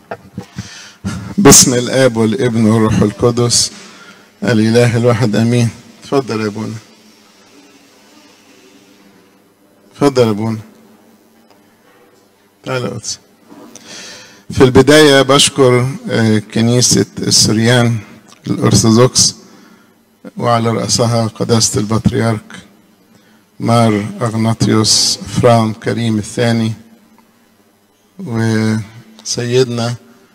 باسم الاب والابن والروح القدس الاله الواحد امين اتفضل يا ابونا اتفضل يا ابونا تعالى قدس في البداية بشكر كنيسة السريان الأرثوذكس وعلى رأسها قداسة البطريرك مار أغناطيوس فران كريم الثاني وسيدنا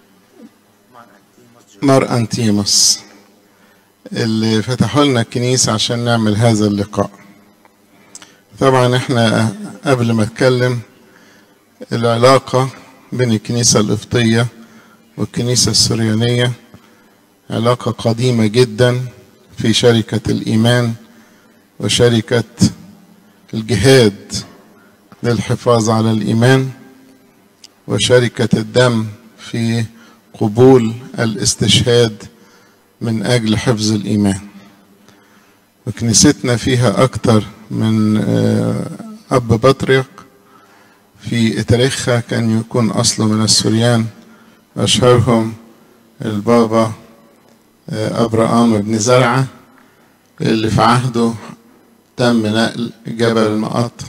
مار أنتيموس اللي فتحوا لنا الكنيسة عشان نعمل هذا اللقاء طبعا احنا قبل ما اتكلم العلاقة بين الكنيسة القبطية والكنيسة السريانية علاقة قديمة جدا في شركة الإيمان وشركة الجهاد للحفاظ على الإيمان وشركة الدم في قبول الاستشهاد من أجل حفظ الإيمان وكنيستنا فيها أكثر من أب بطريق في تاريخها كان يكون أصله من السوريان أشهرهم البابا أبرام بن زرعة اللي في عهده تم نقل جبل المقاطع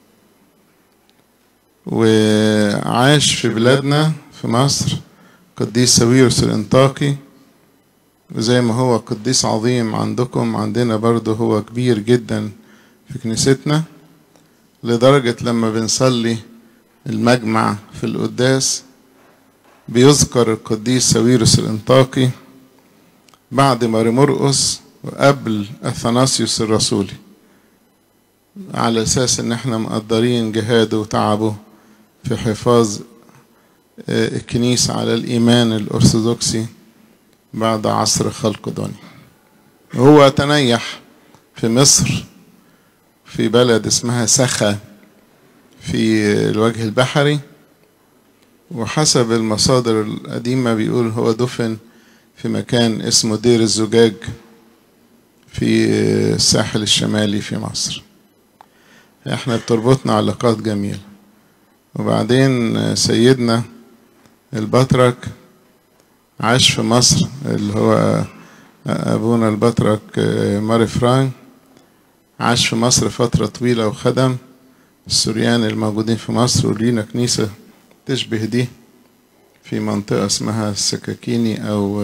وعاش في بلادنا في مصر قديس ساويرس الانطاكي وزي ما هو قديس عظيم عندكم عندنا برضه هو كبير جدا في كنيستنا لدرجة لما بنصلي المجمع في القداس بيذكر القديس ساويرس الانطاكي بعد ماري مرقس وقبل اثناسيوس الرسولي على اساس ان احنا مقدرين جهاده وتعبه في حفاظ الكنيسة على الإيمان الأرثوذكسي بعد عصر خلق دنيا هو تنيح في مصر في بلد اسمها سخا في الوجه البحري وحسب المصادر القديمة بيقول هو دفن في مكان اسمه دير الزجاج في الساحل الشمالي في مصر احنا بتربطنا علاقات جميلة وبعدين سيدنا البطرك عاش في مصر اللي هو أبونا البطرك ماري فران عاش في مصر فترة طويلة وخدم السوريان الموجودين في مصر ولينا كنيسة تشبه دي في منطقة اسمها السكاكيني أو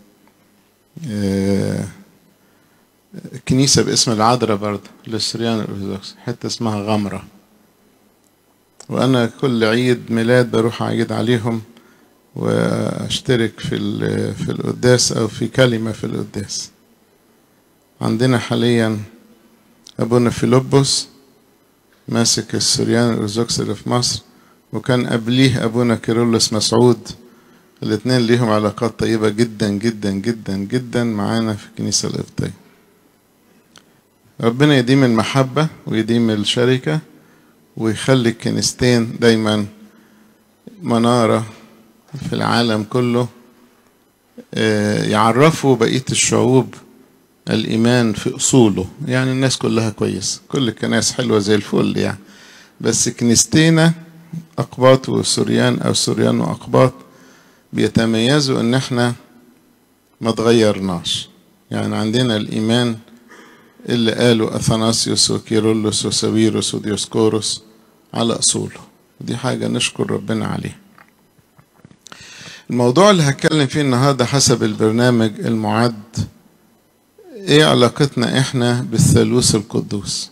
كنيسة باسم العذراء برضه للسوريان الأرثوذكس حتة اسمها غمرة وأنا كل عيد ميلاد بروح أعيد عليهم واشترك في في القداس او في كلمه في القداس عندنا حاليا ابونا فيلبس ماسك السوريان الارثوذكس اللي في مصر وكان قبليه ابونا كيرلس مسعود الاثنين ليهم علاقات طيبه جدا جدا جدا جدا معانا في الكنيسه القبطيه ربنا يديم المحبه ويديم الشركه ويخلي الكنيستين دايما مناره في العالم كله يعرفوا بقية الشعوب الإيمان في أصوله يعني الناس كلها كويسة كل الكنائس حلوة زي الفل يعني بس كنيستينا أقباط وسوريان أو سوريان وأقباط بيتميزوا إن إحنا ما تغيرناش يعني عندنا الإيمان اللي قاله أثناسيوس وكيرلس وساويروس وديوسكوروس على أصوله ودي حاجة نشكر ربنا عليها الموضوع اللي هتكلم فيه النهاردة حسب البرنامج المعد ايه علاقتنا احنا بالثالوث القدوس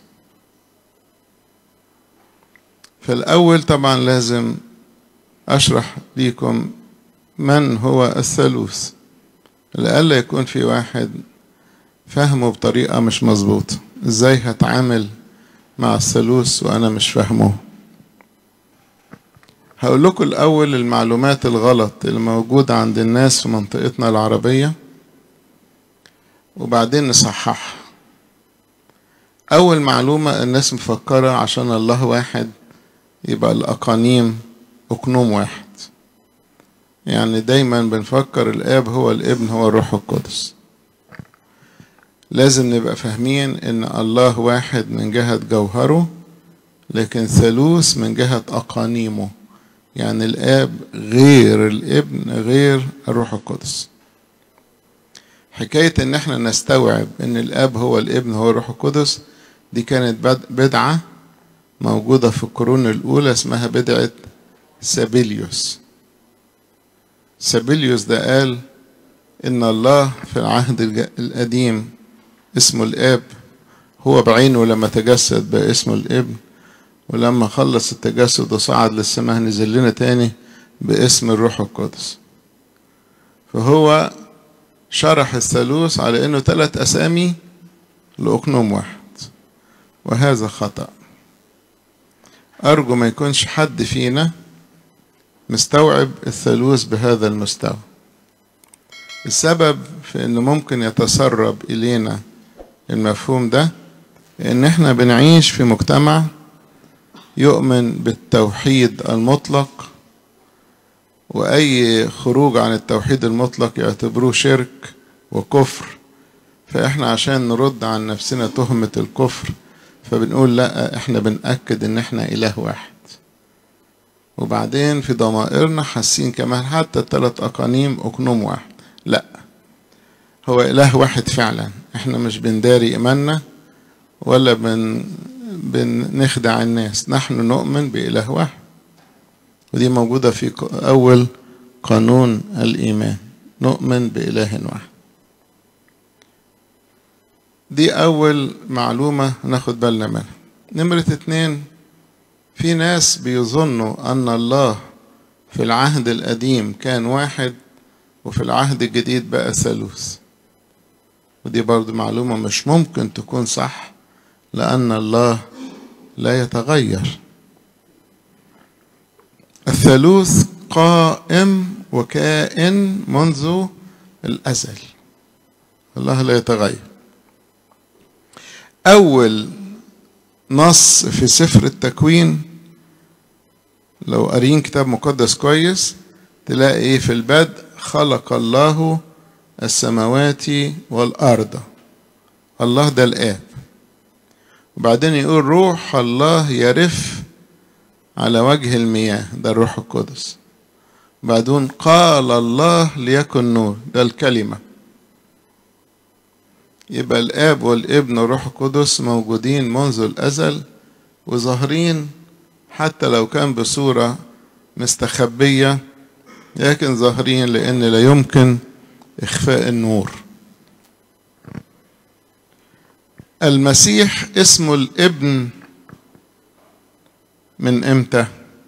فالأول طبعا لازم أشرح ليكم من هو الثالوث لألا يكون في واحد فهمه بطريقة مش مظبوطة ازاي هتعامل مع الثالوث وأنا مش فاهمه هقول لكم الأول المعلومات الغلط اللي موجودة عند الناس في منطقتنا العربية وبعدين نصححها أول معلومة الناس مفكرة عشان الله واحد يبقى الأقانيم أقنوم واحد يعني دايما بنفكر الآب هو الابن هو الروح القدس لازم نبقى فاهمين إن الله واحد من جهة جوهره لكن ثالوث من جهة أقانيمه يعني الآب غير الابن غير الروح القدس حكاية إن إحنا نستوعب إن الآب هو الابن هو الروح القدس دي كانت بدعة موجودة في القرون الأولى اسمها بدعة سابيليوس سابيليوس ده قال إن الله في العهد القديم اسمه الآب هو بعينه لما تجسد بقى اسمه الابن ولما خلص التجسد وصعد للسماء نزل لنا تاني باسم الروح القدس فهو شرح الثالوث على انه ثلاث اسامي لاقنوم واحد وهذا خطأ أرجو ما يكونش حد فينا مستوعب الثالوث بهذا المستوى السبب في انه ممكن يتسرب الينا المفهوم ده ان احنا بنعيش في مجتمع يؤمن بالتوحيد المطلق واي خروج عن التوحيد المطلق يعتبروه شرك وكفر فاحنا عشان نرد عن نفسنا تهمة الكفر فبنقول لا احنا بنأكد ان احنا اله واحد وبعدين في ضمائرنا حاسين كمان حتى الثلاث اقانيم اقنوم واحد لا هو اله واحد فعلا احنا مش بنداري ايماننا ولا بن بنخدع الناس نحن نؤمن بإله واحد ودي موجودة في أول قانون الإيمان نؤمن بإله واحد دي أول معلومة ناخد بالنا منها نمرة اتنين في ناس بيظنوا أن الله في العهد القديم كان واحد وفي العهد الجديد بقى ثالوث ودي برضو معلومة مش ممكن تكون صح لأن الله لا يتغير الثالوث قائم وكائن منذ الأزل الله لا يتغير أول نص في سفر التكوين لو قارين كتاب مقدس كويس تلاقي ايه في البدء خلق الله السماوات والأرض الله ده الآب وبعدين يقول روح الله يرف على وجه المياه ده الروح القدس بعدين قال الله ليكن نور ده الكلمة يبقى الآب والابن والروح القدس موجودين منذ الأزل وظاهرين حتى لو كان بصورة مستخبية لكن ظاهرين لأن لا يمكن إخفاء النور المسيح اسمه الابن من امتى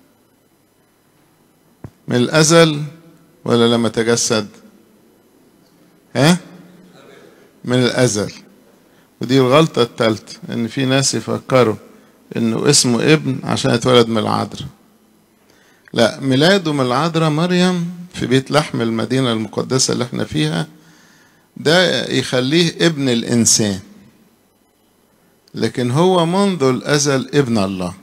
من الازل ولا لما تجسد ها من الازل ودي الغلطة الثالثة ان في ناس يفكروا انه اسمه ابن عشان اتولد من العذراء لا ميلاده من العذراء مريم في بيت لحم المدينة المقدسة اللي احنا فيها ده يخليه ابن الانسان لكن هو منذ الازل ابن الله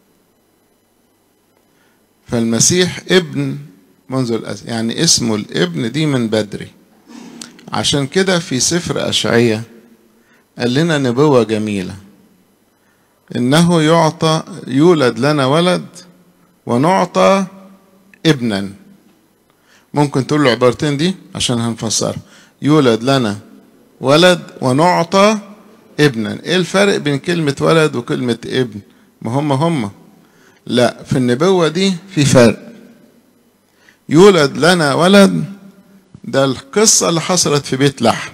فالمسيح ابن منذ الازل يعني اسمه الابن دي من بدري عشان كده في سفر اشعياء قال لنا نبوة جميلة انه يعطى يولد لنا ولد ونعطى ابنا ممكن تقول له عبارتين دي عشان هنفسرها يولد لنا ولد ونعطى ابنا ايه الفرق بين كلمة ولد وكلمة ابن ما هم هم لا في النبوة دي في فرق يولد لنا ولد ده القصة اللي حصلت في بيت لحم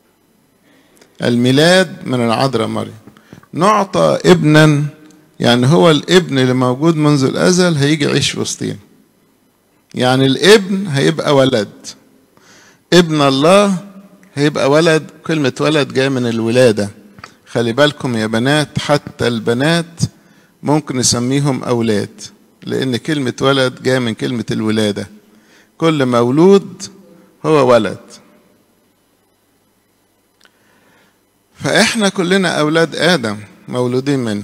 الميلاد من العذراء مريم نعطى ابنا يعني هو الابن اللي موجود منذ الازل هيجي يعيش في وسطينا يعني الابن هيبقى ولد ابن الله هيبقى ولد كلمة ولد جاية من الولادة خلي بالكم يا بنات حتى البنات ممكن نسميهم أولاد لأن كلمة ولد جاية من كلمة الولادة كل مولود هو ولد فإحنا كلنا أولاد آدم مولودين منه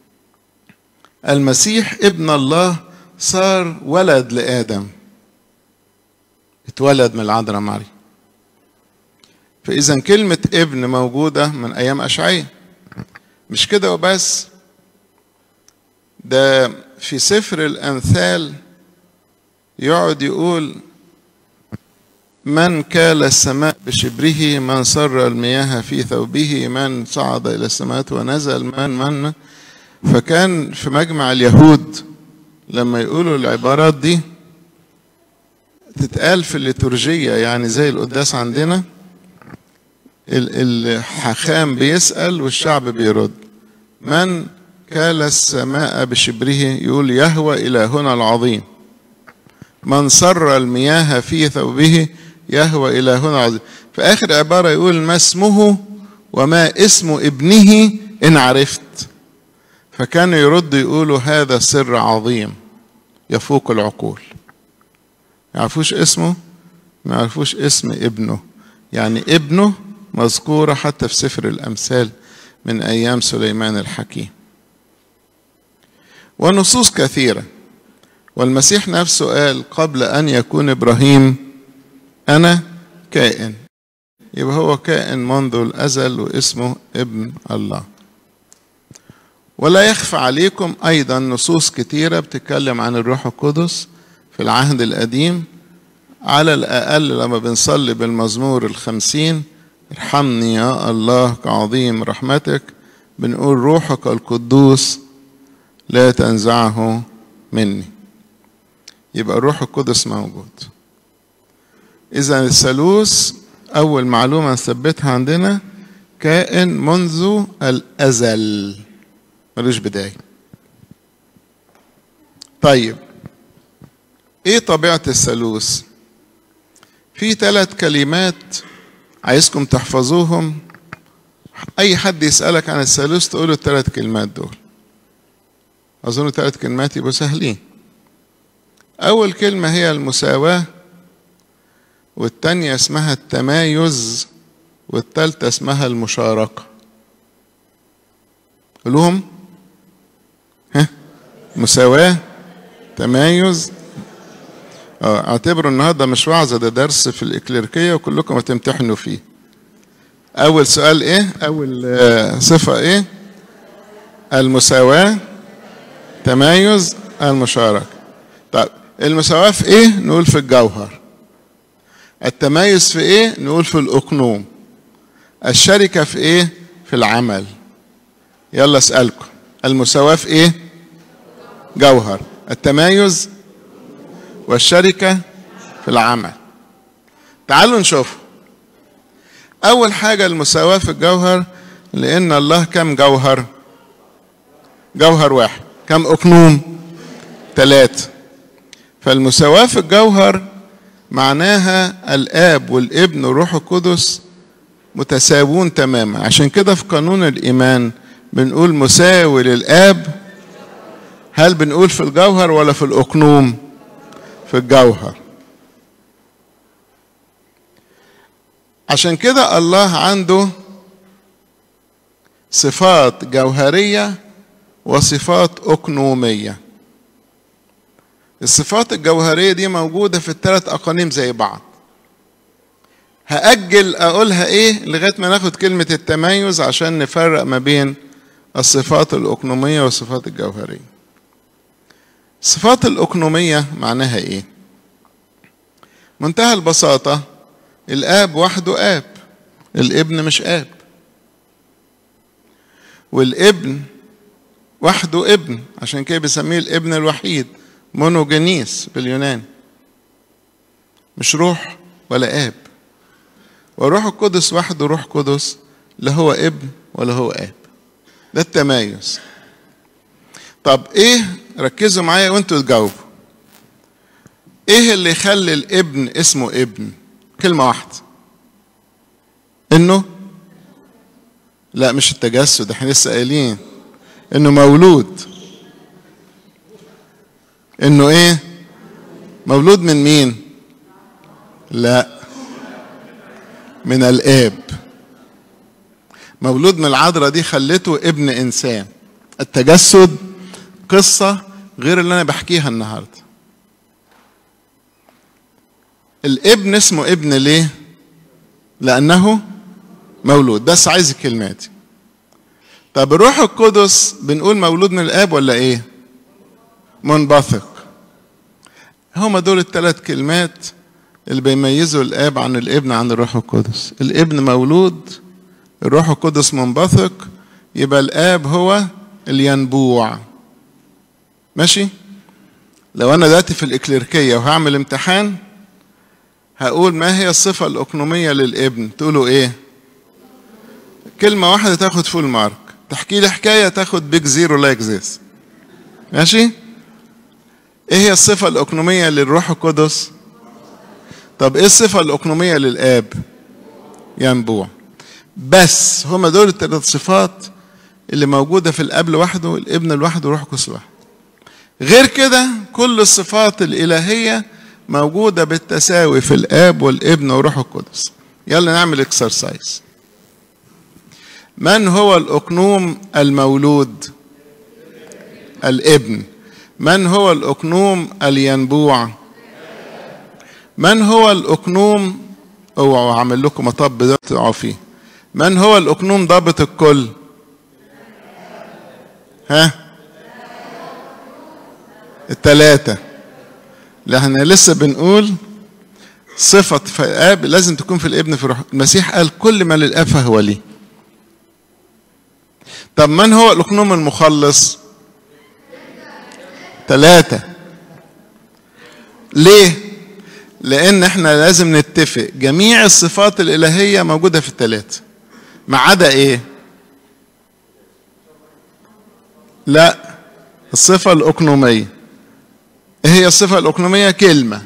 المسيح ابن الله صار ولد لآدم اتولد من العذراء مريم فإذا كلمة ابن موجودة من أيام أشعية مش كده وبس ده في سفر الأمثال يقعد يقول من كال السماء بشبره من سر المياه في ثوبه من صعد إلى السماوات ونزل من من فكان في مجمع اليهود لما يقولوا العبارات دي تتقال في الليتورجية يعني زي القداس عندنا الحاخام بيسأل والشعب بيرد من كال السماء بشبره يقول يهوى إلهنا العظيم من سر المياه في ثوبه يهوى إلهنا العظيم في آخر عبارة يقول ما اسمه وما اسم ابنه إن عرفت فكانوا يردوا يقولوا هذا سر عظيم يفوق العقول يعرفوش اسمه ما يعرفوش اسم ابنه يعني ابنه مذكورة حتى في سفر الأمثال من أيام سليمان الحكيم ونصوص كثيرة والمسيح نفسه قال قبل أن يكون إبراهيم أنا كائن يبقى هو كائن منذ الأزل واسمه ابن الله ولا يخفى عليكم أيضا نصوص كثيرة بتتكلم عن الروح القدس في العهد القديم على الأقل لما بنصلي بالمزمور الخمسين ارحمني يا الله كعظيم رحمتك بنقول روحك القدوس لا تنزعه مني يبقى الروح القدس موجود إذا الثالوث أول معلومة نثبتها عندنا كائن منذ الأزل ملوش بداية طيب إيه طبيعة الثالوث؟ في ثلاث كلمات عايزكم تحفظوهم أي حد يسألك عن الثالوث تقول له الثلاث كلمات دول أظن الثلاث كلمات يبقوا سهلين أول كلمة هي المساواة والتانية اسمها التمايز والتالتة اسمها المشاركة قولوهم ها مساواة تمايز اه اعتبروا النهارده مش وعظة ده درس في الإكليركية وكلكم هتمتحنوا فيه أول سؤال إيه؟ أول آه صفة إيه؟ المساواة تمايز المشاركة طيب المساواة في إيه؟ نقول في الجوهر التميز في إيه؟ نقول في الأقنوم الشركة في إيه؟ في العمل يلا أسألكم المساواة في إيه؟ جوهر التمايز والشركة في العمل تعالوا نشوف أول حاجة المساواة في الجوهر لأن الله كم جوهر جوهر واحد كم أقنوم ثلاثة فالمساواة في الجوهر معناها الآب والابن والروح القدس متساوون تماما عشان كده في قانون الإيمان بنقول مساوي للآب هل بنقول في الجوهر ولا في الأقنوم في الجوهر عشان كده الله عنده صفات جوهرية وصفات أقنومية الصفات الجوهرية دي موجودة في الثلاث أقانيم زي بعض هأجل أقولها إيه لغاية ما ناخد كلمة التميز عشان نفرق ما بين الصفات الأقنومية والصفات الجوهرية الصفات الأقنومية معناها إيه؟ منتهى البساطة الآب وحده آب الابن مش آب والابن وحده ابن عشان كده بيسميه الابن الوحيد مونوجينيس باليونان مش روح ولا آب والروح القدس وحده روح قدس لا هو ابن ولا هو آب ده التمايز طب ايه ركزوا معايا وانتوا تجاوبوا ايه اللي يخلي الابن اسمه ابن كلمة واحدة انه لا مش التجسد احنا لسه قايلين انه مولود انه ايه مولود من مين لا من الاب مولود من العذراء دي خلته ابن انسان التجسد قصه غير اللي انا بحكيها النهارده الابن اسمه ابن ليه لانه مولود بس عايز الكلمات طب الروح القدس بنقول مولود من الاب ولا ايه منبثق هما دول الثلاث كلمات اللي بيميزوا الاب عن الابن عن الروح القدس الابن مولود الروح القدس منبثق يبقى الاب هو الينبوع ماشي لو انا دلوقتي في الاكليركيه وهعمل امتحان هقول ما هي الصفه الاقنوميه للابن تقولوا ايه كلمه واحده تاخد فول مارك تحكي لي حكايه تاخد بيج زيرو لايك ذيس ماشي ايه هي الصفه الاقنوميه للروح القدس طب ايه الصفه الاقنوميه للاب ينبوع بس هما دول الثلاث صفات اللي موجوده في الاب لوحده الابن لوحده والروح القدس لوحده غير كده كل الصفات الالهيه موجوده بالتساوي في الاب والابن والروح القدس يلا نعمل اكسرسايز من هو الاقنوم المولود الابن من هو الاقنوم الينبوع من هو الاقنوم اوعوا اعمل لكم مطب ده تقعوا فيه من هو الاقنوم ضابط الكل ها التلاتة لا احنا لسه بنقول صفة في الآب لازم تكون في الابن في الروح المسيح قال كل ما للآب فهو لي طب من هو الأقنوم المخلص ثلاثة ليه لأن احنا لازم نتفق جميع الصفات الإلهية موجودة في الثلاثة ما عدا ايه لا الصفة الأقنومية ايه هي الصفة الأقنومية كلمة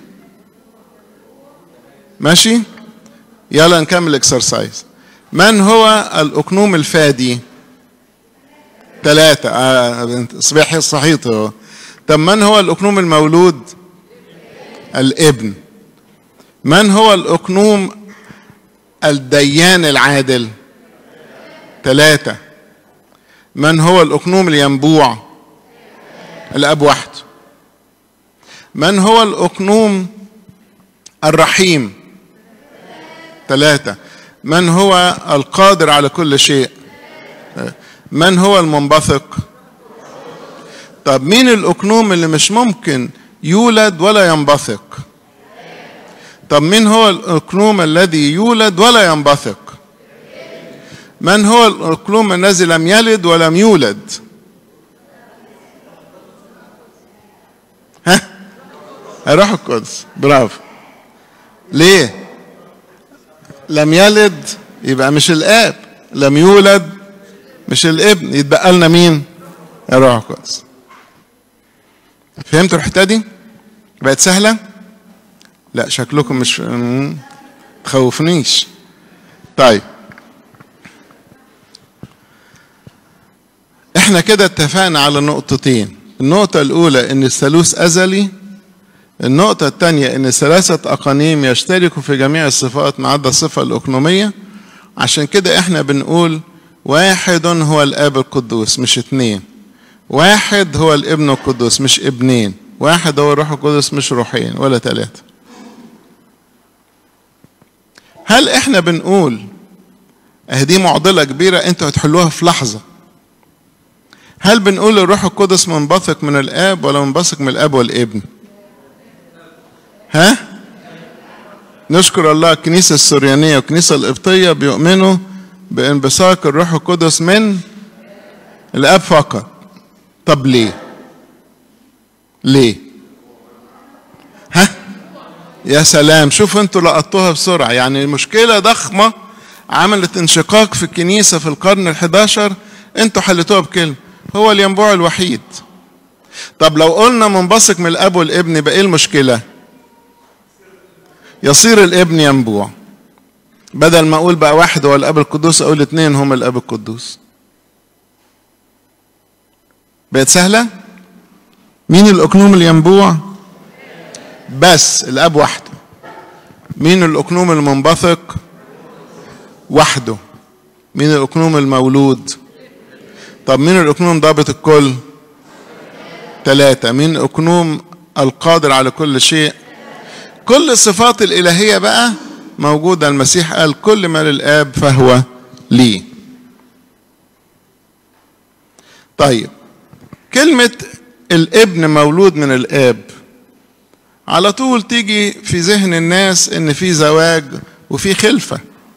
ماشي يلا نكمل اكسرسايز من هو الأقنوم الفادي ثلاثة آه صباح صحيح هو طب من هو الأقنوم المولود الابن من هو الأقنوم الديان العادل ثلاثة من هو الأقنوم الينبوع الأب وحده من هو الأقنوم الرحيم ثلاثة من هو القادر على كل شيء من هو المنبثق طب مين الأقنوم اللي مش ممكن يولد ولا ينبثق طب مين هو الأقنوم الذي يولد ولا ينبثق من هو الأقلوم الذي لم يلد ولم يولد ها الروح القدس برافو ليه لم يلد يبقى مش الاب لم يولد مش الابن يتبقى لنا مين الروح القدس فهمتوا الحته دي بقت سهله لا شكلكم مش تخوفنيش طيب احنا كده اتفقنا على نقطتين النقطة الأولى إن الثالوث أزلي النقطة الثانية إن ثلاثة أقانيم يشتركوا في جميع الصفات ما عدا الصفة الأقنومية عشان كده احنا بنقول واحد هو الآب القدوس مش اتنين واحد هو الابن القدوس مش ابنين واحد هو الروح القدس مش روحين ولا ثلاثة هل احنا بنقول اه دي معضلة كبيرة انتوا هتحلوها في لحظة هل بنقول الروح القدس منبثق من الاب ولا منبثق من الاب والابن ها نشكر الله الكنيسة السريانية والكنيسة القبطية بيؤمنوا بانبثاق الروح القدس من الاب فقط طب ليه ليه ها يا سلام شوفوا انتوا لقطوها بسرعة يعني مشكلة ضخمة عملت انشقاق في الكنيسة في القرن الحداشر انتوا حلتوها بكلمة هو الينبوع الوحيد طب لو قلنا منبثق من الاب والابن يبقى ايه المشكله يصير الابن ينبوع بدل ما اقول بقى واحد هو الاب القدوس اقول اثنين هم الاب القدوس بقت سهله مين الاقنوم الينبوع بس الاب وحده مين الاقنوم المنبثق وحده مين الاقنوم المولود طب مين الأقنوم ضابط الكل ثلاثة مين الأقنوم القادر على كل شيء كل الصفات الإلهية بقى موجودة المسيح قال كل ما للآب فهو لي طيب كلمة الابن مولود من الآب على طول تيجي في ذهن الناس ان في زواج وفي خلفة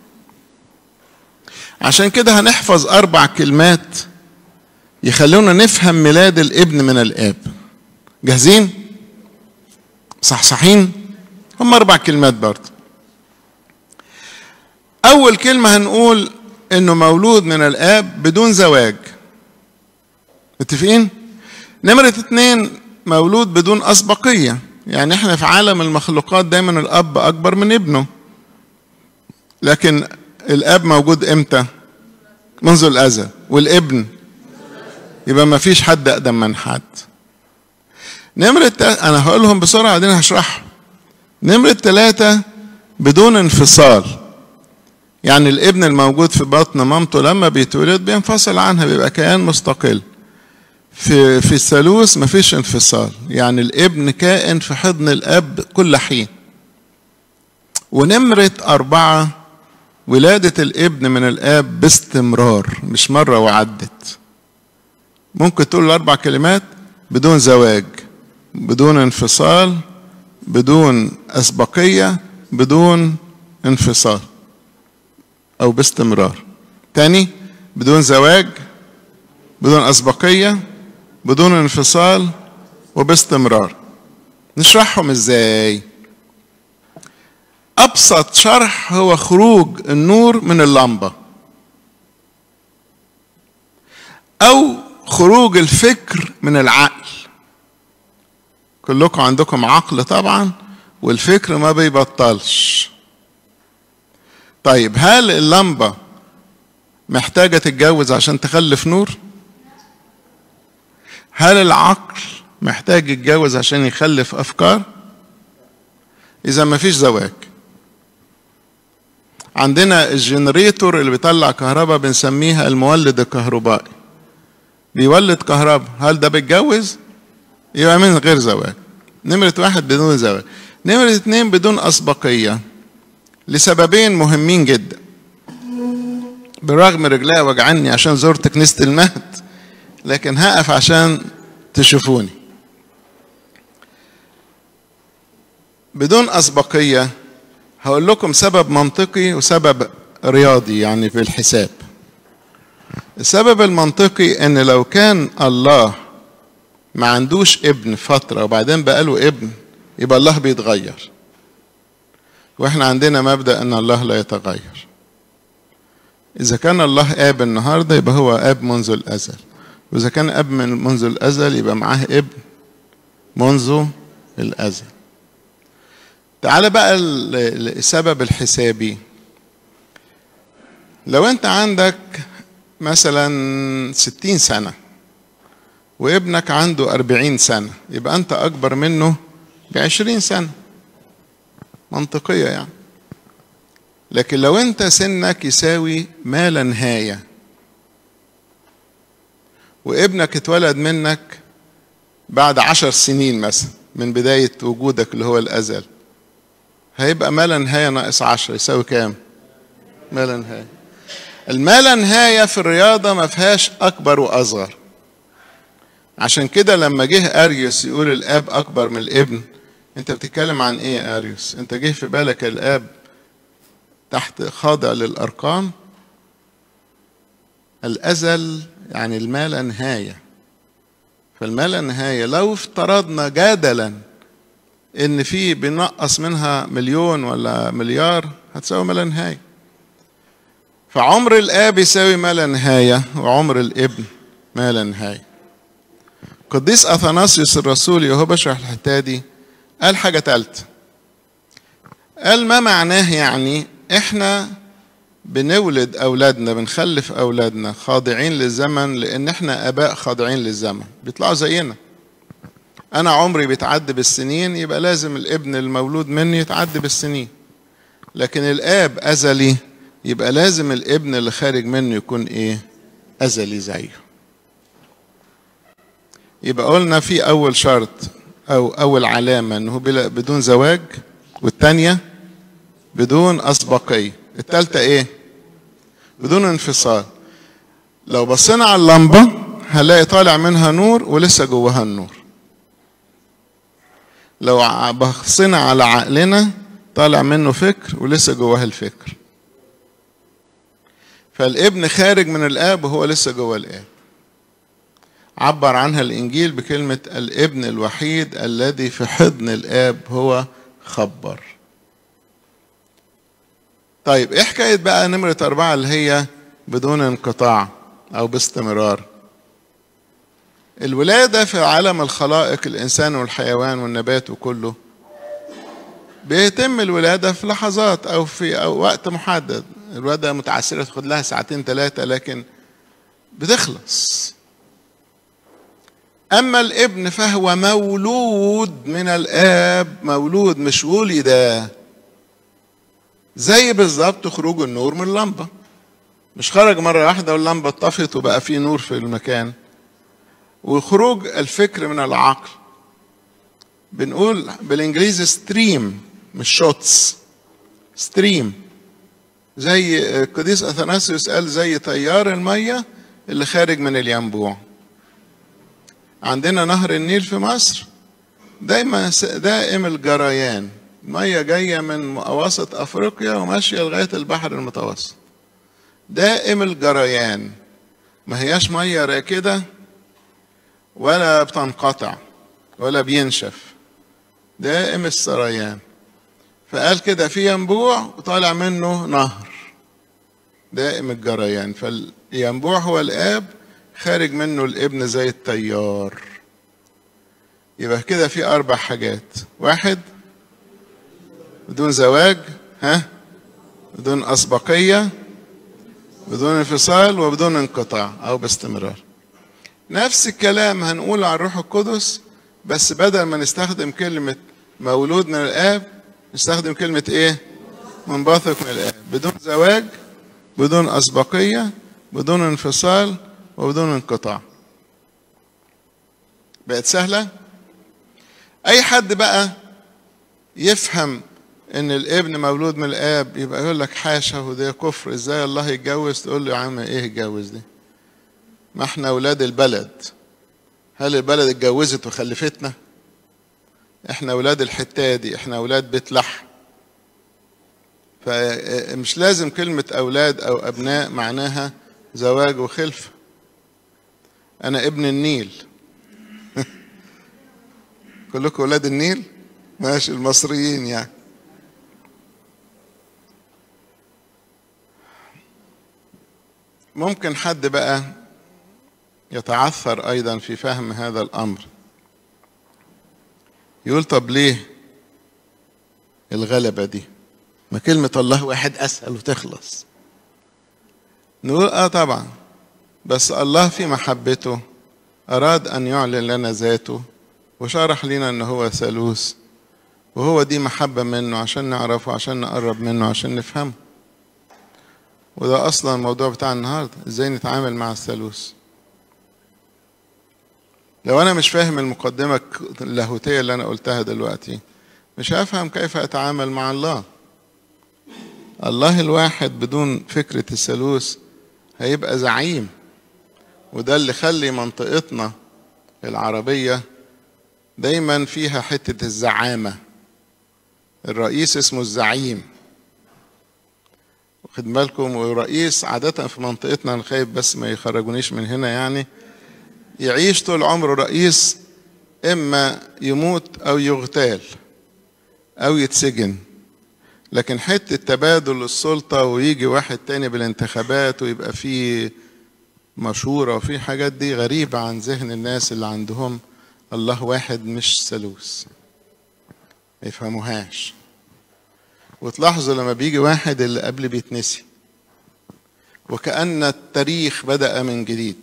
عشان كده هنحفظ اربع كلمات يخلونا نفهم ميلاد الابن من الاب جاهزين صحصحين هم اربع كلمات برضه اول كلمة هنقول انه مولود من الاب بدون زواج متفقين نمرة اتنين مولود بدون اسبقية يعني احنا في عالم المخلوقات دايما الاب اكبر من ابنه لكن الاب موجود امتى منذ الازل والابن يبقى ما فيش حد اقدم من حد نمرة انا هقولهم بسرعة بعدين هشرحهم نمرة ثلاثة بدون انفصال يعني الابن الموجود في بطن مامته لما بيتولد بينفصل عنها بيبقى كيان مستقل في في الثالوث مفيش انفصال يعني الابن كائن في حضن الاب كل حين ونمرة أربعة ولادة الابن من الاب باستمرار مش مرة وعدت ممكن تقول الأربع كلمات بدون زواج بدون انفصال بدون أسبقية بدون انفصال أو باستمرار تاني بدون زواج بدون أسبقية بدون انفصال وباستمرار نشرحهم ازاي ابسط شرح هو خروج النور من اللمبه او خروج الفكر من العقل كلكم عندكم عقل طبعا والفكر ما بيبطلش طيب هل اللمبه محتاجه تتجوز عشان تخلف نور هل العقل محتاج يتجوز عشان يخلف افكار اذا ما فيش زواج عندنا الجنريتور اللي بيطلع كهرباء بنسميها المولد الكهربائي بيولد كهرباء هل ده بيتجوز يبقى من غير زواج نمرة واحد بدون زواج نمرة اتنين بدون أسبقية لسببين مهمين جدا بالرغم رجليها وجعني عشان زرت كنيسة المهد لكن هقف عشان تشوفوني بدون أسبقية هقول لكم سبب منطقي وسبب رياضي يعني في الحساب السبب المنطقي ان لو كان الله ما عندوش ابن فترة وبعدين بقى له ابن يبقى الله بيتغير واحنا عندنا مبدأ ان الله لا يتغير اذا كان الله اب النهاردة يبقى هو اب منذ الازل واذا كان اب من منذ الازل يبقى معاه ابن منذ الازل تعال بقى السبب الحسابي لو انت عندك مثلا ستين سنة وابنك عنده أربعين سنة يبقى أنت أكبر منه بعشرين سنة منطقية يعني لكن لو أنت سنك يساوي ما لا نهاية وابنك اتولد منك بعد عشر سنين مثلا من بداية وجودك اللي هو الأزل هيبقى ما لا نهاية ناقص عشرة يساوي كام؟ ما لا نهاية الما لا نهاية في الرياضة ما فيهاش أكبر وأصغر عشان كده لما جه أريوس يقول الآب أكبر من الابن أنت بتتكلم عن إيه يا أريوس؟ أنت جه في بالك الآب تحت خاضع للأرقام الأزل يعني الما لا نهاية فالما لا نهاية لو افترضنا جدلا ان في بنقص منها مليون ولا مليار هتساوي ما لا نهايه فعمر الاب يساوي ما لا نهايه وعمر الابن ما لا نهايه قديس اثناسيوس الرسول وهو بشرح الحته دي قال حاجه ثالثه قال ما معناه يعني احنا بنولد اولادنا بنخلف اولادنا خاضعين للزمن لان احنا اباء خاضعين للزمن بيطلعوا زينا انا عمري بيتعدى بالسنين يبقى لازم الابن المولود مني يتعدى بالسنين لكن الاب ازلي يبقى لازم الابن اللي خارج منه يكون ايه ازلي زيه يبقى قلنا في اول شرط او اول علامه انه بدون زواج والثانيه بدون اسبقيه الثالثه ايه بدون انفصال لو بصينا على اللمبه هنلاقي طالع منها نور ولسه جواها النور لو بصينا على عقلنا طالع منه فكر ولسه جواه الفكر فالابن خارج من الاب وهو لسه جوه الاب عبر عنها الانجيل بكلمه الابن الوحيد الذي في حضن الاب هو خبر طيب ايه حكايه بقى نمره اربعه اللي هي بدون انقطاع او باستمرار الولاده في عالم الخلائق الانسان والحيوان والنبات وكله بيتم الولاده في لحظات او في أو وقت محدد الولاده متعسره تاخد لها ساعتين ثلاثه لكن بتخلص اما الابن فهو مولود من الاب مولود مش ولد زي بالظبط خروج النور من اللمبه مش خرج مره واحده واللمبه اتطفت وبقى في نور في المكان وخروج الفكر من العقل بنقول بالانجليزي ستريم مش شوتس ستريم زي القديس اثناسيوس قال زي تيار الميه اللي خارج من الينبوع عندنا نهر النيل في مصر دايما دائم الجريان الميه جايه من اواسط افريقيا وماشيه لغايه البحر المتوسط دائم الجريان ما هياش ميه راكده ولا بتنقطع ولا بينشف دائم السريان فقال كده في ينبوع وطالع منه نهر دائم الجريان فالينبوع هو الاب خارج منه الابن زي التيار يبقى كده في اربع حاجات واحد بدون زواج ها بدون اسبقيه بدون انفصال وبدون انقطاع او باستمرار نفس الكلام هنقول عن الروح القدس بس بدل ما نستخدم كلمة مولود من الآب نستخدم كلمة إيه؟ منبثق من الآب بدون زواج بدون أسبقية بدون انفصال وبدون انقطاع بقت سهلة؟ أي حد بقى يفهم إن الابن مولود من الآب يبقى يقول لك حاشا وده كفر إزاي الله يتجوز تقول له يا عم إيه يتجوز دي؟ ما احنا اولاد البلد هل البلد اتجوزت وخلفتنا احنا اولاد الحته دي احنا اولاد بيت لحم فمش لازم كلمة أولاد أو أبناء معناها زواج وخلفة أنا ابن النيل كلكم أولاد النيل ماشي المصريين يعني ممكن حد بقى يتعثر ايضا في فهم هذا الامر يقول طب ليه الغلبه دي ما كلمه الله واحد اسهل وتخلص نقول اه طبعا بس الله في محبته اراد ان يعلن لنا ذاته وشرح لنا ان هو ثالوث وهو دي محبه منه عشان نعرفه عشان نقرب منه عشان نفهمه وده اصلا الموضوع بتاع النهارده ازاي نتعامل مع الثالوث لو انا مش فاهم المقدمه اللاهوتيه اللي انا قلتها دلوقتي مش هفهم كيف اتعامل مع الله الله الواحد بدون فكره الثالوث هيبقى زعيم وده اللي خلي منطقتنا العربيه دايما فيها حته الزعامه الرئيس اسمه الزعيم واخد بالكم والرئيس عادة في منطقتنا أنا خايف بس ما يخرجونيش من هنا يعني يعيش طول عمره رئيس إما يموت أو يغتال أو يتسجن لكن حتة تبادل السلطة ويجي واحد تاني بالانتخابات ويبقى فيه مشورة وفي حاجات دي غريبة عن ذهن الناس اللي عندهم الله واحد مش ثالوث ما يفهموهاش وتلاحظوا لما بيجي واحد اللي قبل بيتنسي وكأن التاريخ بدأ من جديد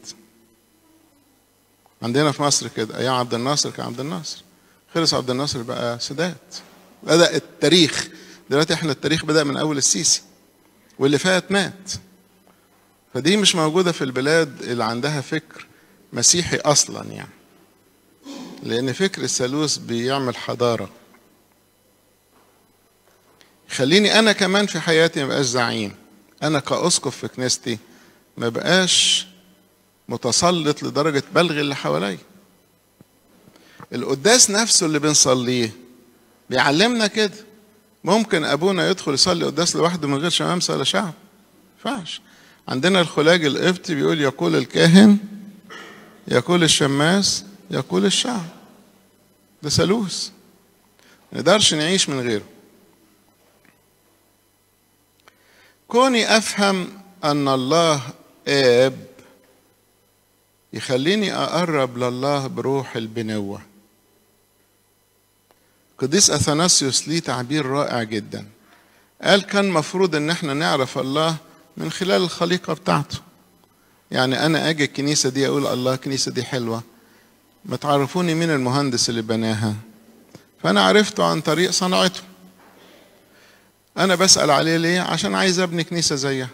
عندنا في مصر كده أيام عبد الناصر كان عبد الناصر خلص عبد الناصر بقى سادات بدأ التاريخ دلوقتي احنا التاريخ بدأ من أول السيسي واللي فات مات فدي مش موجودة في البلاد اللي عندها فكر مسيحي أصلا يعني لأن فكر الثالوث بيعمل حضارة خليني انا كمان في حياتي ما بقاش زعيم انا كاسقف في كنيستي ما بقاش متسلط لدرجه بلغ اللي حواليا القداس نفسه اللي بنصليه بيعلمنا كده ممكن ابونا يدخل يصلي قداس لوحده من غير شمامسه ولا شعب ينفعش عندنا الخلاج القبطي بيقول يقول الكاهن يقول الشماس يقول الشعب ده ثالوث ما نقدرش نعيش من غيره كوني افهم ان الله اب يخليني اقرب لله بروح البنوه قديس اثناسيوس ليه تعبير رائع جدا قال كان مفروض ان احنا نعرف الله من خلال الخليقه بتاعته يعني انا اجي الكنيسه دي اقول الله الكنيسه دي حلوه ما تعرفوني مين المهندس اللي بناها فانا عرفته عن طريق صنعته انا بسال عليه ليه عشان عايز ابني كنيسه زيها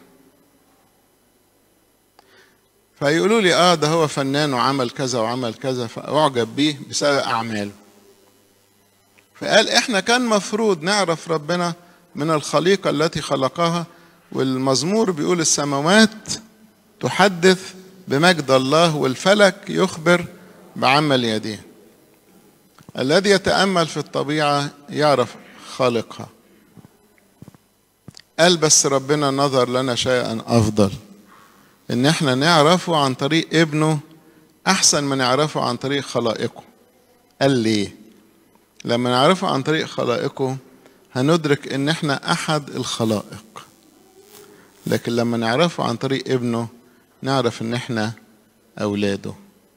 فيقولوا لي اه ده هو فنان وعمل كذا وعمل كذا فاعجب بيه بسبب اعماله فقال احنا كان مفروض نعرف ربنا من الخليقه التي خلقها والمزمور بيقول السماوات تحدث بمجد الله والفلك يخبر بعمل يديه الذي يتامل في الطبيعه يعرف خالقها قال بس ربنا نظر لنا شيئا افضل ان احنا نعرفه عن طريق ابنه احسن ما نعرفه عن طريق خلائقه قال ليه لما نعرفه عن طريق خلائقه هندرك ان احنا احد الخلائق لكن لما نعرفه عن طريق ابنه نعرف ان احنا اولاده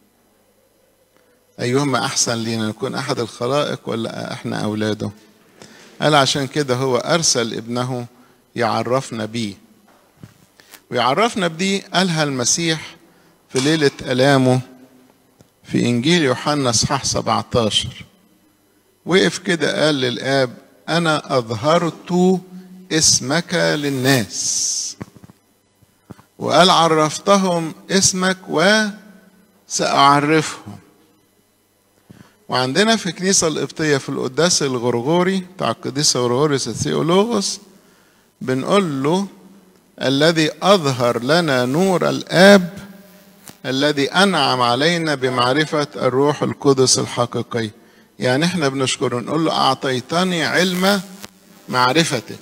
ايهما احسن لينا نكون احد الخلائق ولا احنا اولاده قال عشان كده هو ارسل ابنه يعرفنا بيه ويعرفنا بدي قالها المسيح في ليلة ألامه في إنجيل يوحنا إصحاح 17 وقف كده قال للآب أنا أظهرت اسمك للناس وقال عرفتهم اسمك وسأعرفهم وعندنا في الكنيسة القبطية في القداس الغرغوري بتاع القديس غرغوريوس الثيولوغوس بنقول له الذي أظهر لنا نور الآب الذي أنعم علينا بمعرفة الروح القدس الحقيقي يعني احنا بنشكره نقول له أعطيتني علم معرفتك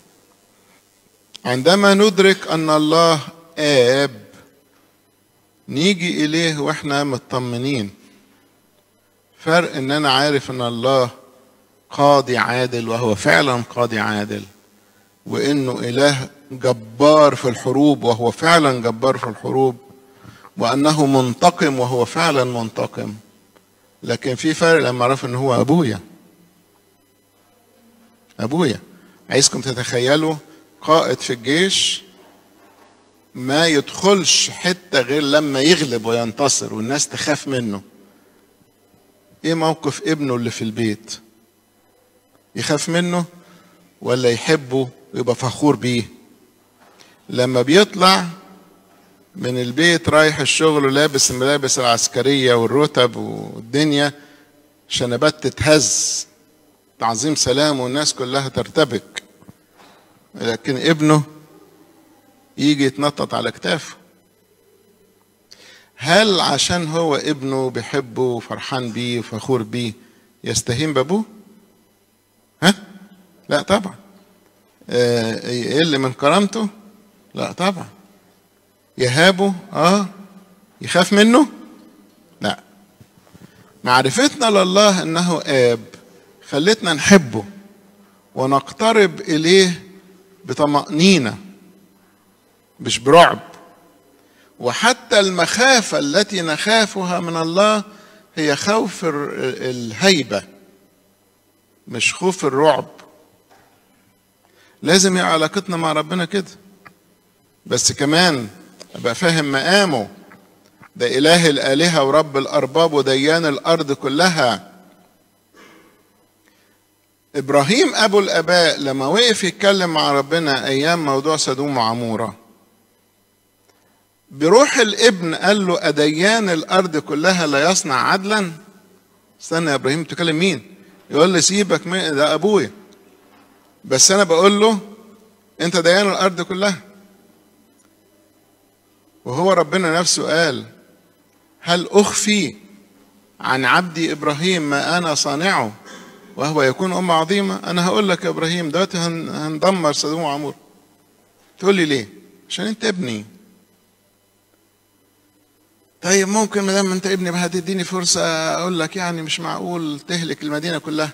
عندما ندرك أن الله آب نيجي إليه وإحنا مطمنين فرق إن أنا عارف إن الله قاضي عادل وهو فعلا قاضي عادل وإنه إله جبار في الحروب وهو فعلا جبار في الحروب وأنه منتقم وهو فعلا منتقم لكن في فرق لما أعرف إن هو أبويا أبويا عايزكم تتخيلوا قائد في الجيش ما يدخلش حتة غير لما يغلب وينتصر والناس تخاف منه ايه موقف ابنه اللي في البيت يخاف منه ولا يحبه ويبقى فخور بيه لما بيطلع من البيت رايح الشغل ولابس الملابس العسكرية والرتب والدنيا شنبات تتهز تعظيم سلام والناس كلها ترتبك لكن ابنه يجي يتنطط على كتافه هل عشان هو ابنه بيحبه وفرحان بيه وفخور بيه يستهين بابوه؟ ها؟ لا طبعا آه يقل من كرامته؟ لا طبعا يهابه؟ اه يخاف منه؟ لا معرفتنا لله انه اب خلتنا نحبه ونقترب اليه بطمأنينة مش برعب وحتى المخافة التي نخافها من الله هي خوف الهيبة مش خوف الرعب لازم يبقى علاقتنا مع ربنا كده بس كمان ابقى فاهم مقامه ده اله الالهه ورب الارباب وديان الارض كلها ابراهيم ابو الاباء لما وقف يتكلم مع ربنا ايام موضوع سدوم وعموره بروح الابن قال له أديان الأرض كلها لا يصنع عدلا استنى يا إبراهيم تكلم مين يقول لي سيبك من ده أبويا بس أنا بقول له أنت ديان الأرض كلها وهو ربنا نفسه قال هل أخفي عن عبدي إبراهيم ما أنا صانعه وهو يكون أمة عظيمة أنا هقول لك يا إبراهيم دلوقتي هندمر سدوم وعمور تقول لي ليه؟ عشان أنت ابني طيب ممكن ما دام أنت ابني بقى هتديني فرصة أقول لك يعني مش معقول تهلك المدينة كلها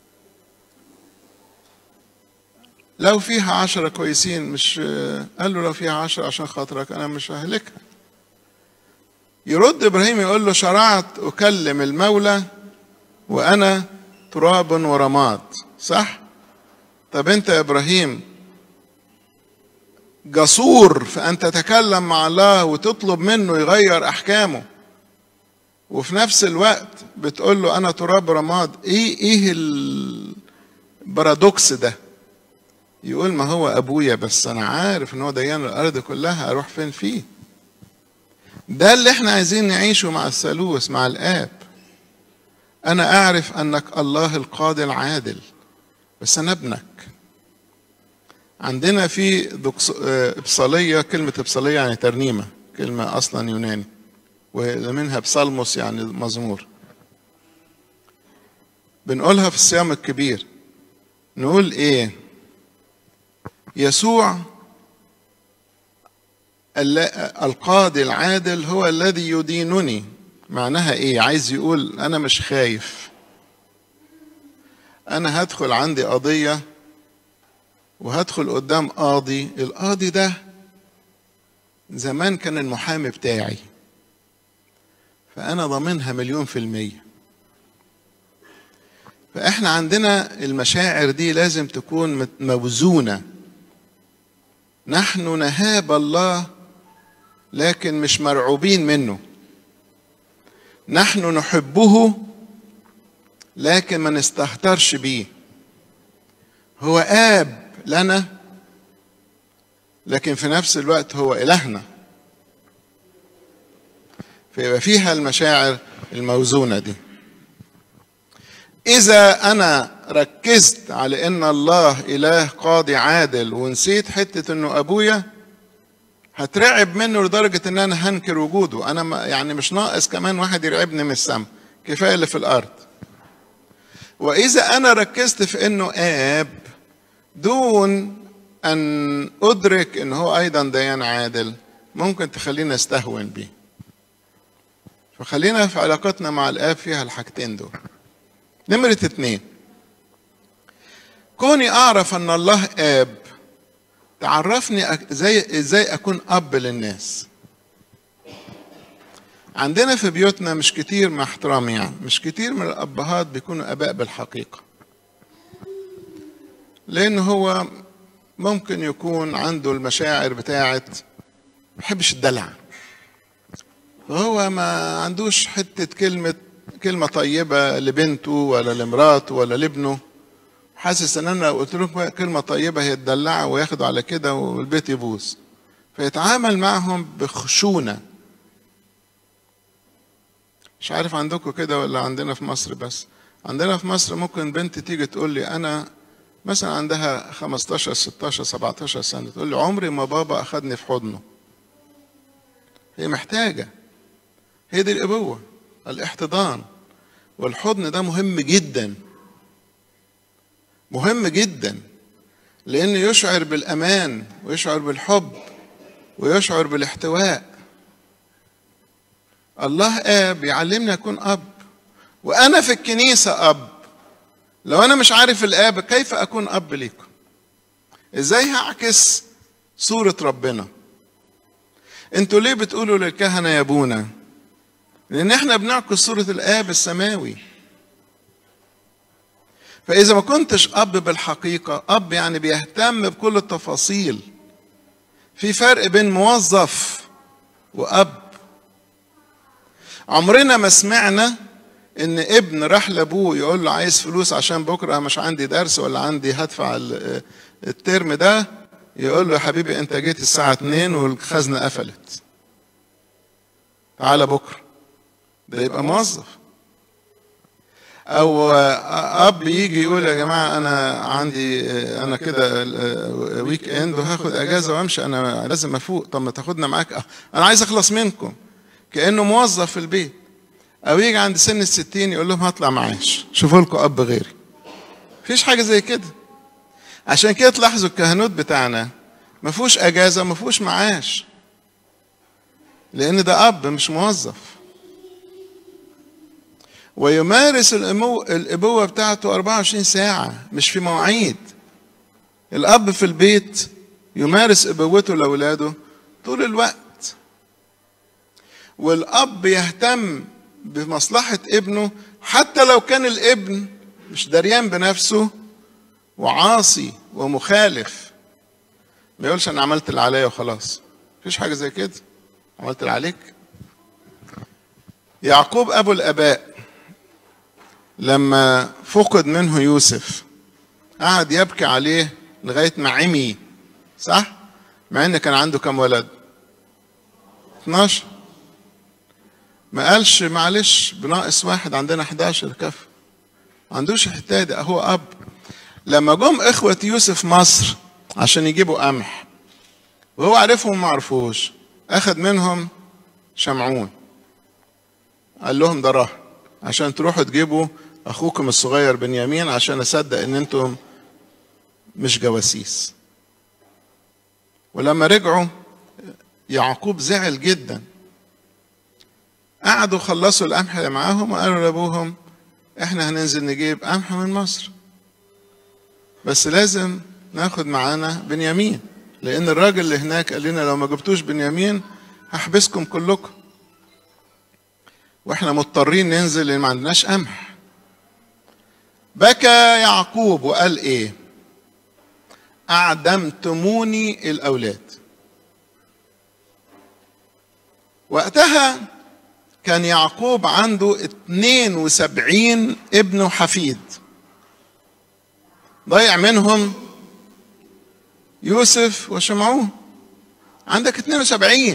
لو فيها عشرة كويسين مش قال له لو فيها عشرة عشان خاطرك أنا مش ههلكها يرد إبراهيم يقول له شرعت أكلم المولى وأنا تراب ورماد صح؟ طب أنت يا إبراهيم جسور في أن تتكلم مع الله وتطلب منه يغير أحكامه وفي نفس الوقت بتقول له أنا تراب رماد إيه إيه البارادوكس ده؟ يقول ما هو ابويا بس انا عارف ان هو ديان الارض كلها اروح فين فيه ده اللي احنا عايزين نعيشه مع الثالوث مع الاب انا اعرف انك الله القاضي العادل بس انا ابنك عندنا في ابصاليه كلمه ابصاليه يعني ترنيمه كلمه اصلا يوناني ومنها بصلمس يعني مزمور بنقولها في الصيام الكبير نقول ايه يسوع القاضي العادل هو الذي يدينني معناها ايه عايز يقول انا مش خايف انا هدخل عندي قضيه وهدخل قدام قاضي القاضي ده زمان كان المحامي بتاعي فانا ضامنها مليون في الميه فاحنا عندنا المشاعر دي لازم تكون موزونه نحن نهاب الله لكن مش مرعوبين منه نحن نحبه لكن ما نستهترش بيه هو اب لنا لكن في نفس الوقت هو الهنا فيبقى فيها المشاعر الموزونه دي اذا انا ركزت على ان الله اله قاضي عادل ونسيت حته انه ابويا هترعب منه لدرجه ان انا هنكر وجوده انا ما يعني مش ناقص كمان واحد يرعبني من السماء كفايه اللي في الارض واذا انا ركزت في انه اب دون ان ادرك ان هو ايضا ديان عادل ممكن تخليني استهون بيه فخلينا في علاقتنا مع الاب فيها الحاجتين دول نمرة اتنين كوني أعرف أن الله آب تعرفني زي ازاي أكون أب للناس عندنا في بيوتنا مش كتير مع احترامي يعني مش كتير من الأبهات بيكونوا آباء بالحقيقة لأن هو ممكن يكون عنده المشاعر بتاعت ما بيحبش الدلع فهو ما عندوش حتة كلمة كلمة طيبة لبنته ولا لمراته ولا لابنه حاسس ان انا لو قلت له كلمة طيبة هيتدلعوا وياخدوا على كده والبيت يبوظ فيتعامل معهم بخشونة مش عارف عندكم كده ولا عندنا في مصر بس عندنا في مصر ممكن بنت تيجي تقول لي انا مثلا عندها 15 16 17 سنة تقول لي عمري ما بابا اخدني في حضنه هي محتاجة هي دي الابوة الاحتضان والحضن ده مهم جدا مهم جدا لانه يشعر بالامان ويشعر بالحب ويشعر بالاحتواء الله اب يعلمني اكون اب وانا في الكنيسه اب لو انا مش عارف الاب كيف اكون اب ليكم ازاي هعكس صوره ربنا انتوا ليه بتقولوا للكهنه يا ابونا لان احنا بنعكس صوره الاب السماوي فاذا ما كنتش اب بالحقيقه اب يعني بيهتم بكل التفاصيل في فرق بين موظف واب عمرنا ما سمعنا ان ابن راح لابوه يقول له عايز فلوس عشان بكره مش عندي درس ولا عندي هدفع الترم ده يقول له يا حبيبي انت جيت الساعه 2 والخزنه قفلت تعالى بكره ده يبقى موظف او اب يجي يقول يا جماعه انا عندي انا كده ويك اند وهاخد اجازه وامشي انا لازم افوق طب ما تاخدنا معاك انا عايز اخلص منكم كانه موظف في البيت او يجي عند سن الستين يقول لهم هطلع معاش شوفوا لكم اب غيري مفيش حاجة زي كده عشان كده تلاحظوا الكهنوت بتاعنا ما فيهوش اجازة ما فيهوش معاش لان ده اب مش موظف ويمارس الأمو... الابوة بتاعته 24 ساعة مش في مواعيد الاب في البيت يمارس ابوته لاولاده طول الوقت والاب يهتم بمصلحة ابنه حتى لو كان الابن مش دريان بنفسه وعاصي ومخالف ما يقولش انا عملت اللي عليا وخلاص مفيش حاجه زي كده عملت اللي عليك يعقوب ابو الاباء لما فقد منه يوسف قعد يبكي عليه لغايه ما عمي صح مع ان كان عنده كم ولد 12 ما قالش معلش بناقص واحد عندنا 11 كفى ما عندوش حته ده هو اب لما جم اخوه يوسف مصر عشان يجيبوا قمح وهو عارفهم ما عرفوش اخد منهم شمعون قال لهم ده رهن عشان تروحوا تجيبوا اخوكم الصغير بنيامين عشان اصدق ان انتم مش جواسيس ولما رجعوا يعقوب زعل جدا قعدوا خلصوا القمح اللي معاهم وقالوا لابوهم احنا هننزل نجيب قمح من مصر بس لازم ناخد معانا بنيامين لان الراجل اللي هناك قال لنا لو ما جبتوش بنيامين هحبسكم كلكم واحنا مضطرين ننزل لان ما عندناش قمح بكى يعقوب وقال ايه اعدمتموني الاولاد وقتها كان يعقوب عنده 72 ابن وحفيد ضيع منهم يوسف وشمعون عندك 72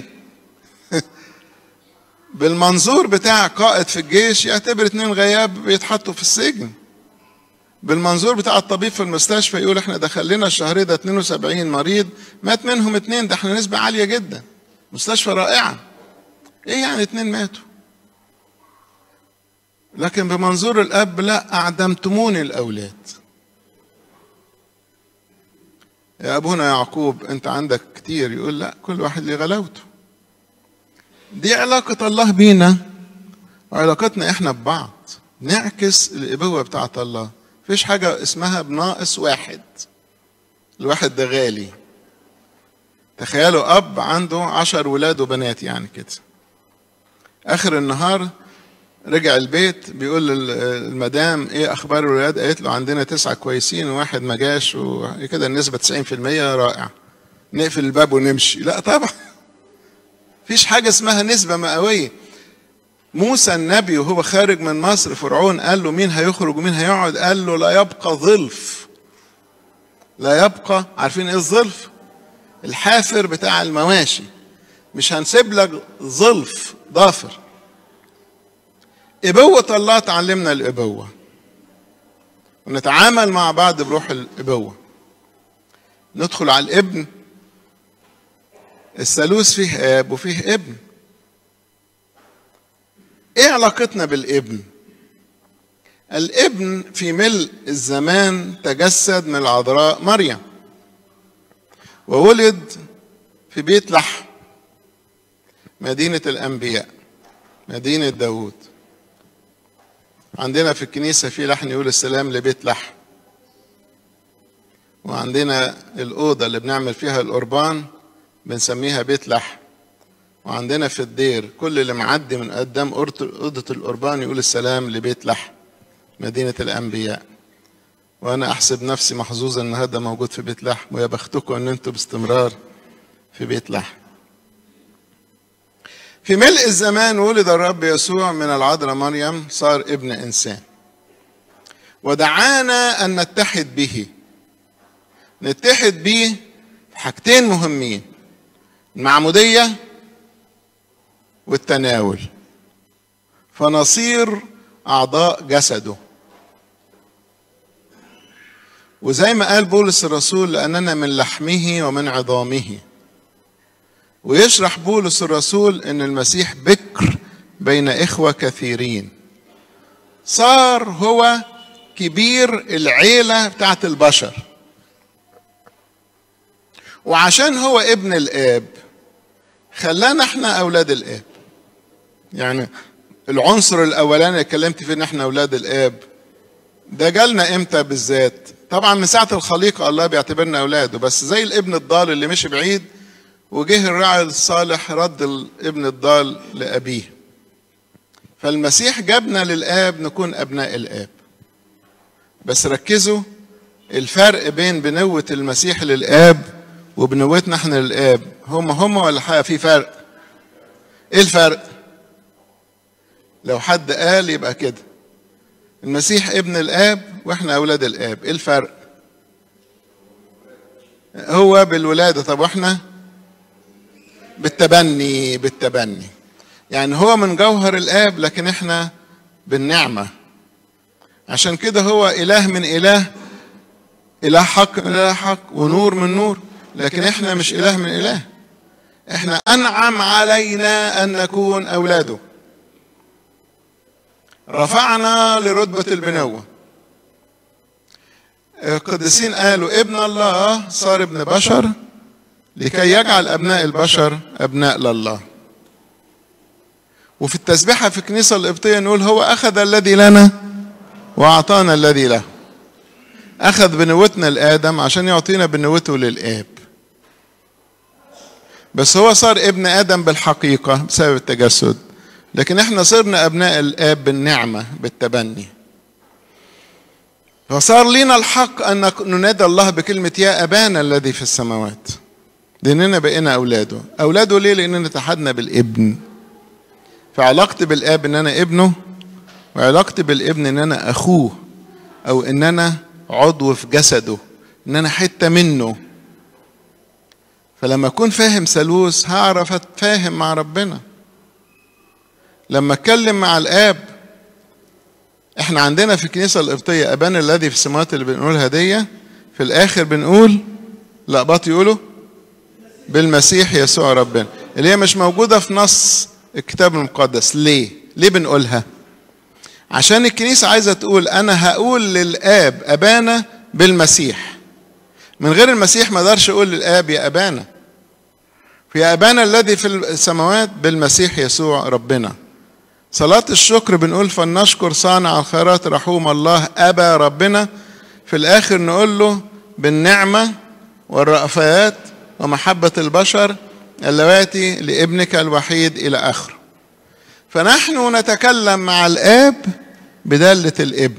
بالمنظور بتاع قائد في الجيش يعتبر اتنين غياب بيتحطوا في السجن بالمنظور بتاع الطبيب في المستشفى يقول احنا دخل لنا الشهر ده 72 مريض مات منهم اتنين ده احنا نسبة عالية جدا مستشفى رائعة ايه يعني اتنين ماتوا لكن بمنظور الاب لا اعدمتموني الاولاد يا ابونا يعقوب انت عندك كتير يقول لا كل واحد ليه غلاوته دي علاقة الله بينا وعلاقتنا احنا ببعض نعكس الابوة بتاعت الله مفيش حاجة اسمها بناقص واحد الواحد ده غالي تخيلوا اب عنده عشر ولاد وبنات يعني كده اخر النهار رجع البيت بيقول للمدام ايه اخبار الولاد قالت له عندنا تسعه كويسين وواحد ما جاش وكده النسبه 90% رائع نقفل الباب ونمشي لا طبعا فيش حاجه اسمها نسبه مئويه موسى النبي وهو خارج من مصر فرعون قال له مين هيخرج ومين هيقعد قال له لا يبقى ظلف لا يبقى عارفين ايه الظلف الحافر بتاع المواشي مش هنسيب لك ظلف ضافر إبوة الله تعلمنا الإبوة ونتعامل مع بعض بروح الإبوة ندخل على الابن الثالوث فيه آب وفيه ابن إيه علاقتنا بالابن؟ الابن في ملء الزمان تجسد من العذراء مريم وولد في بيت لحم مدينة الأنبياء مدينة داوود عندنا في الكنيسة في لحن يقول السلام لبيت لحم وعندنا الأوضة اللي بنعمل فيها القربان بنسميها بيت لحم وعندنا في الدير كل اللي معدي من قدام أوضة القربان يقول السلام لبيت لحم مدينة الأنبياء وأنا أحسب نفسي محظوظ إن هذا موجود في بيت لحم ويا بختكم إن أنتم باستمرار في بيت لحم في ملء الزمان ولد الرب يسوع من العذراء مريم صار ابن انسان ودعانا ان نتحد به نتحد به في حاجتين مهمين المعموديه والتناول فنصير اعضاء جسده وزي ما قال بولس الرسول لاننا من لحمه ومن عظامه ويشرح بولس الرسول ان المسيح بكر بين اخوه كثيرين صار هو كبير العيلة بتاعت البشر وعشان هو ابن الآب خلانا احنا أولاد الآب يعني العنصر الأولاني اللي اتكلمت فيه إن احنا أولاد الآب ده جالنا إمتى بالذات؟ طبعا من ساعة الخليقة الله بيعتبرنا أولاده بس زي الابن الضال اللي مشي بعيد وجه الراعي الصالح رد الابن الضال لأبيه فالمسيح جابنا للآب نكون أبناء الآب بس ركزوا الفرق بين بنوة المسيح للآب وبنوتنا احنا للآب هم هم ولا حاجة في فرق ايه الفرق لو حد قال يبقى كده المسيح ابن الآب واحنا أولاد الآب ايه الفرق هو بالولادة طب واحنا بالتبني بالتبني يعني هو من جوهر الآب لكن احنا بالنعمة عشان كده هو إله من إله إله حق من إله حق ونور من نور لكن احنا مش إله من إله احنا أنعم علينا أن نكون أولاده رفعنا لرتبة البنوة القديسين قالوا ابن الله صار ابن بشر لكي يجعل أبناء البشر أبناء لله وفي التسبيحة في الكنيسة القبطية نقول هو أخذ الذي لنا وأعطانا الذي له أخذ بنوتنا لآدم عشان يعطينا بنوته للآب بس هو صار ابن آدم بالحقيقة بسبب التجسد لكن احنا صرنا أبناء الآب بالنعمة بالتبني فصار لنا الحق أن ننادى الله بكلمة يا أبانا الذي في السماوات لأننا بقينا أولاده أولاده ليه؟ لأننا اتحدنا بالابن فعلاقتي بالآب إن أنا ابنه وعلاقتي بالابن إن أنا أخوه أو إن أنا عضو في جسده إن أنا حتة منه فلما أكون فاهم ثالوث هعرف أتفاهم مع ربنا لما أتكلم مع الآب إحنا عندنا في الكنيسة القبطية أبانا الذي في السماوات اللي بنقولها دي في الآخر بنقول لقباط يقولوا بالمسيح يسوع ربنا اللي هي مش موجودة في نص الكتاب المقدس ليه؟ ليه بنقولها؟ عشان الكنيسة عايزة تقول أنا هقول للآب أبانا بالمسيح من غير المسيح ما اقدرش أقول للآب يا أبانا في أبانا الذي في السماوات بالمسيح يسوع ربنا صلاة الشكر بنقول فلنشكر صانع الخيرات رحوم الله أبا ربنا في الآخر نقول له بالنعمة والرأفات ومحبة البشر اللواتي لابنك الوحيد إلى آخره فنحن نتكلم مع الآب بدالة الابن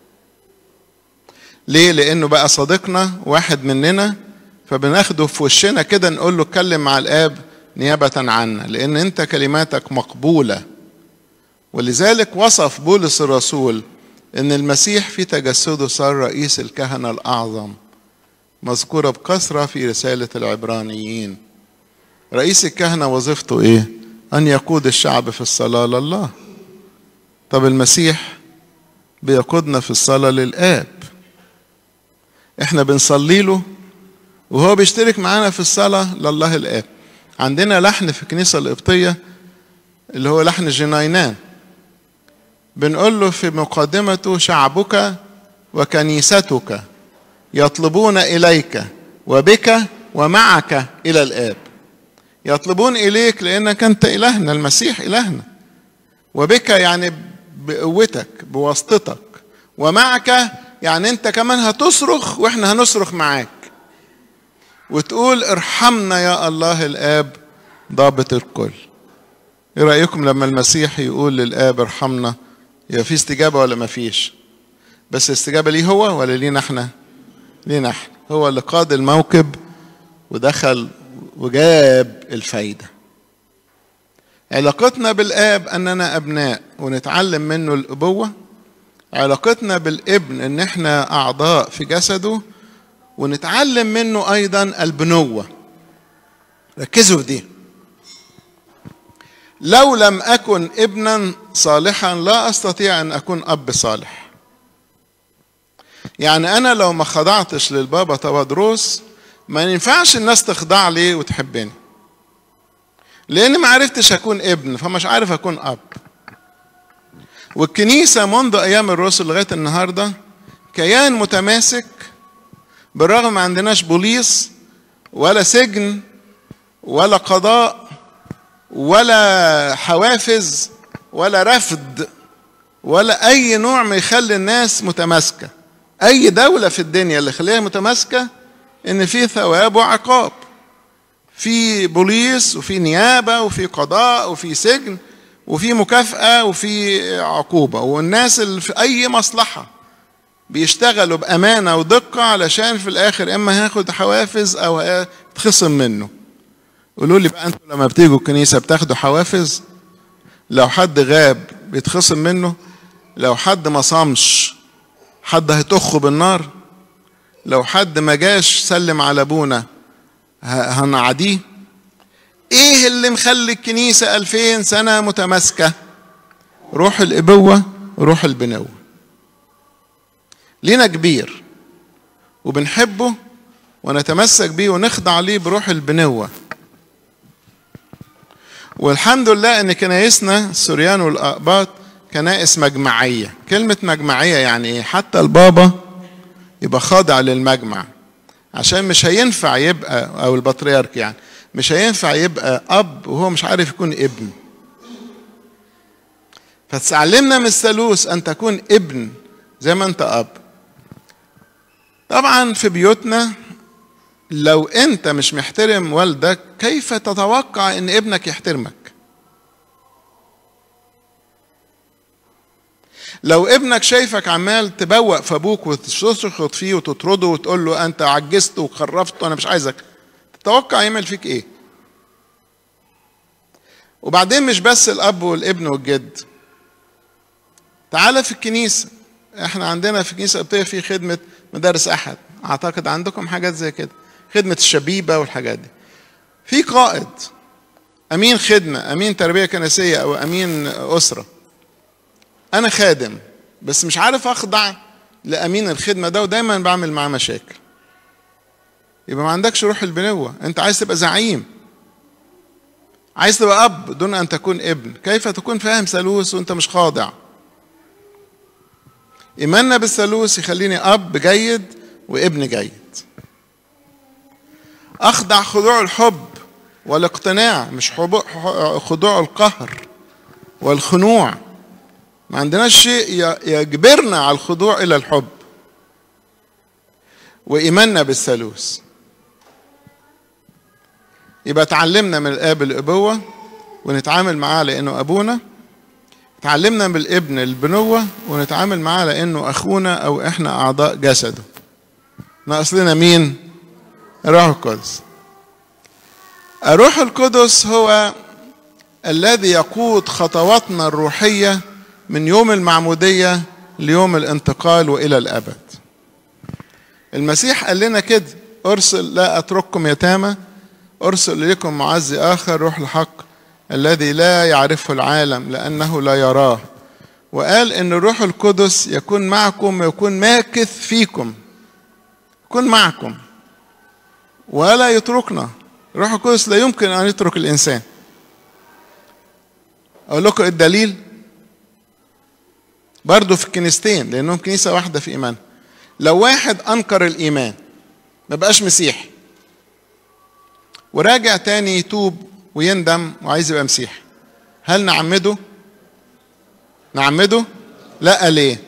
ليه؟ لأنه بقى صديقنا واحد مننا فبناخده في وشنا كده نقول له اتكلم مع الآب نيابة عنا لأن أنت كلماتك مقبولة ولذلك وصف بولس الرسول أن المسيح في تجسده صار رئيس الكهنة الأعظم مذكورة بكثرة في رسالة العبرانيين رئيس الكهنة وظيفته إيه؟ أن يقود الشعب في الصلاة لله طب المسيح بيقودنا في الصلاة للآب احنا بنصلي له وهو بيشترك معانا في الصلاة لله الآب عندنا لحن في الكنيسة القبطية اللي هو لحن جناينان بنقول له في مقدمته شعبك وكنيستك يطلبون إليك وبك ومعك إلى الآب يطلبون إليك لأنك أنت إلهنا المسيح إلهنا وبك يعني بقوتك بواسطتك ومعك يعني أنت كمان هتصرخ وإحنا هنصرخ معاك وتقول ارحمنا يا الله الآب ضابط الكل ايه رأيكم لما المسيح يقول للآب ارحمنا يبقى في استجابة ولا ما فيش بس استجابة ليه هو ولا لينا احنا لينا احنا هو اللي قاد الموكب ودخل وجاب الفايدة علاقتنا بالآب أننا أبناء ونتعلم منه الأبوة علاقتنا بالابن أن احنا أعضاء في جسده ونتعلم منه أيضا البنوة ركزوا في دي لو لم أكن ابنا صالحا لا أستطيع أن أكون أب صالح يعني أنا لو ما خضعتش للبابا تودروس ما ينفعش الناس تخضع لي وتحبني لأن ما عرفتش أكون ابن فمش عارف أكون أب والكنيسة منذ أيام الرسل لغاية النهاردة كيان متماسك بالرغم ما عندناش بوليس ولا سجن ولا قضاء ولا حوافز ولا رفض ولا اي نوع ما يخلي الناس متماسكه اي دوله في الدنيا اللي خليها متماسكه ان في ثواب وعقاب في بوليس وفي نيابه وفي قضاء وفي سجن وفي مكافاه وفي عقوبه والناس اللي في اي مصلحه بيشتغلوا بامانه ودقه علشان في الاخر اما هاخد حوافز او هتخصم منه قولوا لي بقى انتوا لما بتيجوا الكنيسه بتاخدوا حوافز لو حد غاب بيتخصم منه لو حد ما صامش حد هيطخه بالنار لو حد ما جاش سلم على ابونا هنعديه ايه اللي مخلي الكنيسة ألفين سنة متماسكة روح الإبوة وروح البنوة لينا كبير وبنحبه ونتمسك بيه ونخضع ليه بروح البنوة والحمد لله ان كنايسنا السوريان والأقباط كنائس مجمعية كلمة مجمعية يعني ايه حتى البابا يبقى خاضع للمجمع عشان مش هينفع يبقى او البطريرك يعني مش هينفع يبقى اب وهو مش عارف يكون ابن فتعلمنا من الثالوث ان تكون ابن زي ما انت اب طبعا في بيوتنا لو انت مش محترم والدك كيف تتوقع ان ابنك يحترمك لو ابنك شايفك عمال تبوق في ابوك وتشخط فيه وتطرده وتقول له انت عجزت وخرفت وانا مش عايزك تتوقع يعمل فيك ايه وبعدين مش بس الاب والابن والجد تعالى في الكنيسه احنا عندنا في الكنيسه القبطيه في خدمه مدارس احد اعتقد عندكم حاجات زي كده خدمه الشبيبه والحاجات دي في قائد امين خدمه امين تربيه كنسيه او امين اسره انا خادم بس مش عارف اخضع لامين الخدمه ده ودايما بعمل معاه مشاكل يبقى ما عندكش روح البنوه انت عايز تبقى زعيم عايز تبقى اب دون ان تكون ابن كيف تكون فاهم ثالوث وانت مش خاضع ايماننا بالثالوث يخليني اب جيد وابن جيد اخضع خضوع الحب والاقتناع مش خضوع القهر والخنوع ما عندناش شيء يجبرنا على الخضوع الى الحب وايماننا بالثالوث يبقى تعلمنا من الاب الابوه ونتعامل معاه لانه ابونا تعلمنا بالابن البنوه ونتعامل معاه لانه اخونا او احنا اعضاء جسده ناقص لنا مين الروح القدس الروح القدس هو الذي يقود خطواتنا الروحيه من يوم المعمودية ليوم الانتقال وإلى الأبد المسيح قال لنا كده أرسل لا أترككم يتامى أرسل إليكم معزي آخر روح الحق الذي لا يعرفه العالم لأنه لا يراه وقال إن الروح القدس يكون معكم ويكون ماكث فيكم يكون معكم ولا يتركنا الروح القدس لا يمكن أن يترك الإنسان أقول لكم الدليل برضه في الكنيستين لانهم كنيسه واحده في ايمانها لو واحد انكر الايمان ما بقاش مسيحي وراجع تاني يتوب ويندم وعايز يبقى مسيحي هل نعمده نعمده لا ليه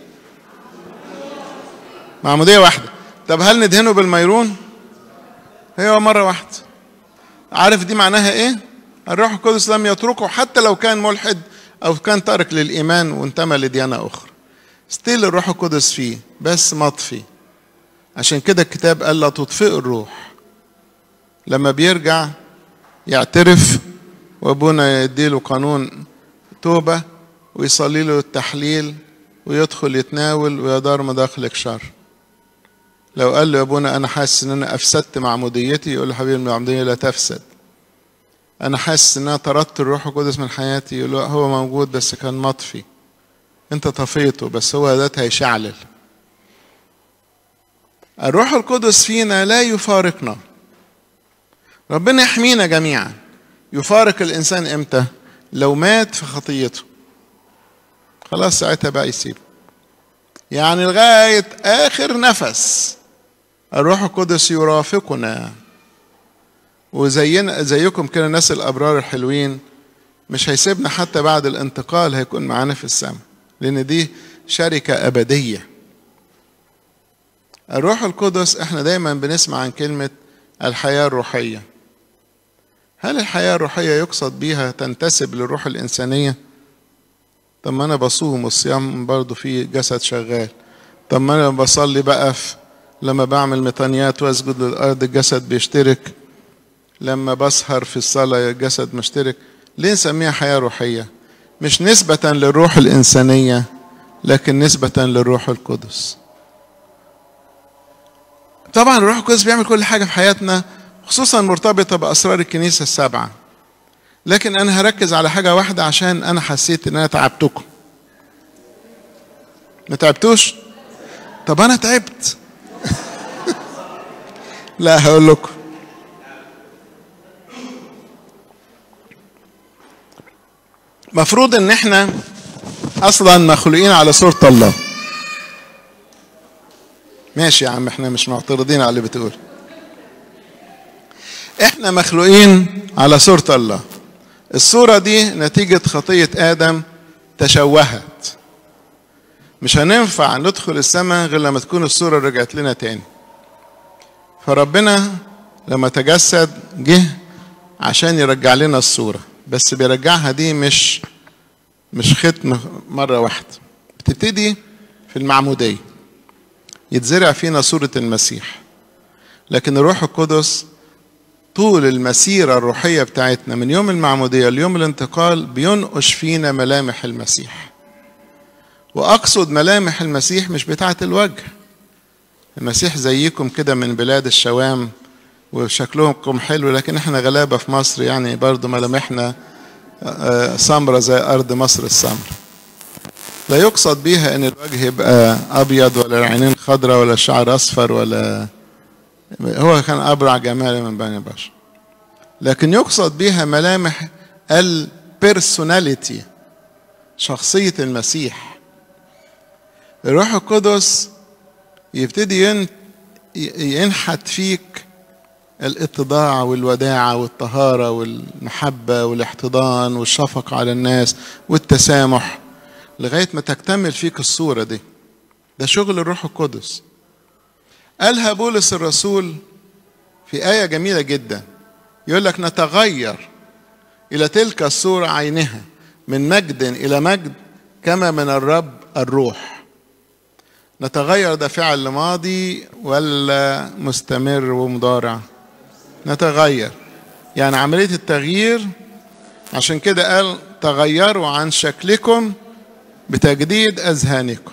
معموديه واحده طب هل ندهنه بالميرون هي مره واحده عارف دي معناها ايه الروح القدس لم يتركه حتى لو كان ملحد او كان تارك للايمان وانتمى لديانه اخرى ستيل الروح القدس فيه بس مطفي عشان كده الكتاب قال لا تطفئ الروح لما بيرجع يعترف وابونا يديله قانون توبه ويصلي له التحليل ويدخل يتناول ويدار مداخلك شر لو قال له يا ابونا انا حاسس ان انا افسدت معموديتي يقول له حبيبي المعموديه لا تفسد انا حاسس ان انا طردت الروح القدس من حياتي يقول له هو موجود بس كان مطفي انت طفيته بس هو ده هيشعلل الروح القدس فينا لا يفارقنا ربنا يحمينا جميعا يفارق الانسان امتى لو مات في خطيته خلاص ساعتها بقى يسيبه يعني لغاية آخر نفس الروح القدس يرافقنا وزينا زيكم كده الناس الأبرار الحلوين مش هيسيبنا حتى بعد الانتقال هيكون معانا في السماء لأن دي شركة أبدية الروح القدس احنا دايما بنسمع عن كلمة الحياة الروحية هل الحياة الروحية يقصد بيها تنتسب للروح الإنسانية؟ طب ما أنا بصوم والصيام برضه في جسد شغال طب ما أنا بصلي بقى في لما بعمل ميطانيات واسجد للأرض الجسد بيشترك لما بسهر في الصلاة الجسد مشترك ليه نسميها حياة روحية؟ مش نسبة للروح الإنسانية لكن نسبة للروح القدس طبعا الروح القدس بيعمل كل حاجة في حياتنا خصوصا مرتبطة بأسرار الكنيسة السبعة لكن أنا هركز على حاجة واحدة عشان أنا حسيت إن أنا تعبتكم ما تعبتوش؟ طب أنا تعبت لا هقول لكم مفروض ان احنا اصلا مخلوقين على صورة الله ماشي يا عم احنا مش معترضين على اللي بتقول احنا مخلوقين على صورة الله الصورة دي نتيجة خطية آدم تشوهت مش هننفع ندخل السماء غير لما تكون الصورة رجعت لنا تاني فربنا لما تجسد جه عشان يرجع لنا الصورة بس بيرجعها دي مش مش ختم مرة واحدة بتبتدي في المعمودية يتزرع فينا صورة المسيح لكن الروح القدس طول المسيرة الروحية بتاعتنا من يوم المعمودية ليوم الانتقال بينقش فينا ملامح المسيح وأقصد ملامح المسيح مش بتاعة الوجه المسيح زيكم كده من بلاد الشوام وشكلهم حلو لكن احنا غلابة في مصر يعني برضو ملامحنا سمرة زي أرض مصر السمر لا يقصد بيها ان الوجه يبقى ابيض ولا العينين خضراء ولا الشعر اصفر ولا هو كان ابرع جمال من بني بشر لكن يقصد بيها ملامح البيرسوناليتي شخصية المسيح الروح القدس يبتدي ينحت فيك الاتضاع والوداعة والطهارة والمحبة والاحتضان والشفقة على الناس والتسامح لغاية ما تكتمل فيك الصورة دي ده شغل الروح القدس قالها بولس الرسول في آية جميلة جدا يقول لك نتغير إلى تلك الصورة عينها من مجد إلى مجد كما من الرب الروح نتغير ده فعل ماضي ولا مستمر ومضارع نتغير يعني عملية التغيير عشان كده قال تغيروا عن شكلكم بتجديد أذهانكم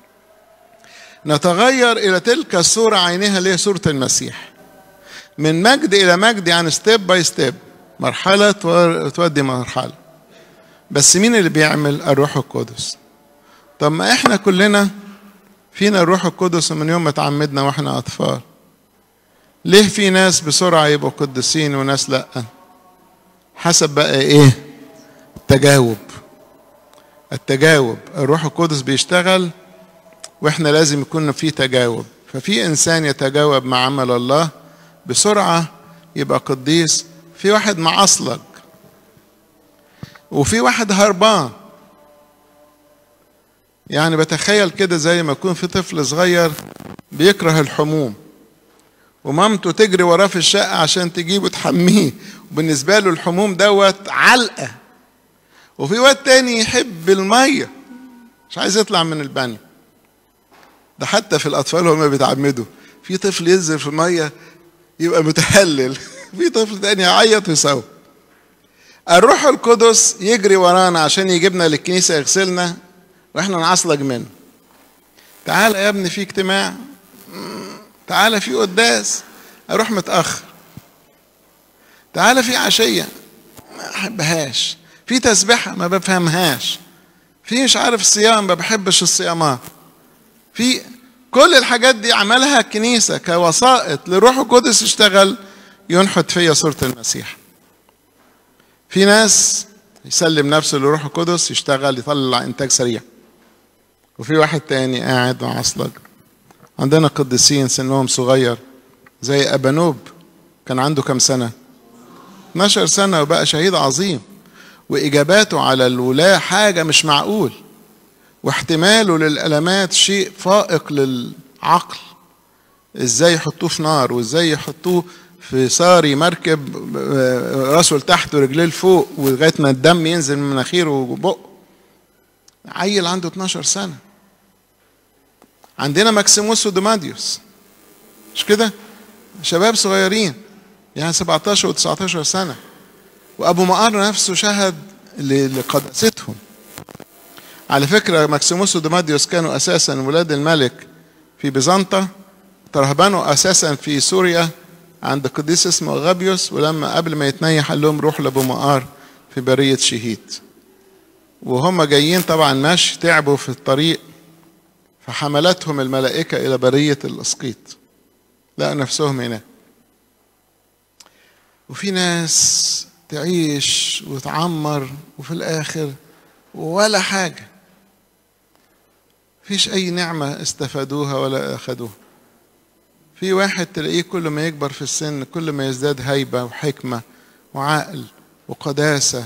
نتغير إلى تلك الصورة عينها اللي هي صورة المسيح من مجد إلى مجد يعني ستيب باي ستيب مرحلة تودي مرحلة بس مين اللي بيعمل الروح القدس طب ما احنا كلنا فينا الروح القدس من يوم ما اتعمدنا واحنا أطفال ليه في ناس بسرعة يبقوا قديسين وناس لأ حسب بقى ايه التجاوب التجاوب الروح القدس بيشتغل واحنا لازم يكون في تجاوب ففي انسان يتجاوب مع عمل الله بسرعة يبقى قديس في واحد معصلج وفي واحد هربان يعني بتخيل كده زي ما يكون في طفل صغير بيكره الحموم ومامته تجري وراه في الشقة عشان تجيبه تحميه وبالنسبة له الحموم دوت علقة وفي واد تاني يحب المية مش عايز يطلع من البانيو ده حتى في الأطفال هما بيتعمدوا في طفل ينزل في المية يبقى متهلل في طفل تاني يعيط ويصوت الروح القدس يجري ورانا عشان يجيبنا للكنيسة يغسلنا واحنا نعصلج منه تعال يا ابني في اجتماع تعالى في قداس اروح متاخر تعالى في عشيه ما احبهاش في تسبحه ما بفهمهاش في مش عارف صيام ما بحبش الصيامات في كل الحاجات دي عملها الكنيسه كوسائط للروح القدس يشتغل ينحت فيا صوره المسيح في ناس يسلم نفسه للروح القدس يشتغل يطلع انتاج سريع وفي واحد تاني قاعد معصلج عندنا قديسين سنهم صغير زي أبانوب كان عنده كم سنة 12 سنة وبقى شهيد عظيم وإجاباته على الولاة حاجة مش معقول واحتماله للألمات شيء فائق للعقل ازاي يحطوه في نار وازاي يحطوه في صاري مركب راسه لتحت ورجليه لفوق ولغايه ما الدم ينزل من مناخيره وبقه عيل عنده 12 سنه عندنا ماكسيموس ودوماديوس مش كده شباب صغيرين يعني 17 و19 سنه وابو مقار نفسه شهد لقداستهم على فكره ماكسيموس ودوماديوس كانوا اساسا ولاد الملك في بيزنطة ترهبنوا اساسا في سوريا عند قديس اسمه غابيوس ولما قبل ما يتنيح قال لهم روحوا لابو مقار في برية شهيد وهم جايين طبعا ماشي تعبوا في الطريق فحملتهم الملائكة إلى برية الإسقيط لقوا نفسهم هناك وفي ناس تعيش وتعمر وفي الآخر ولا حاجة فيش أي نعمة استفادوها ولا أخدوها في واحد تلاقيه كل ما يكبر في السن كل ما يزداد هيبة وحكمة وعقل وقداسة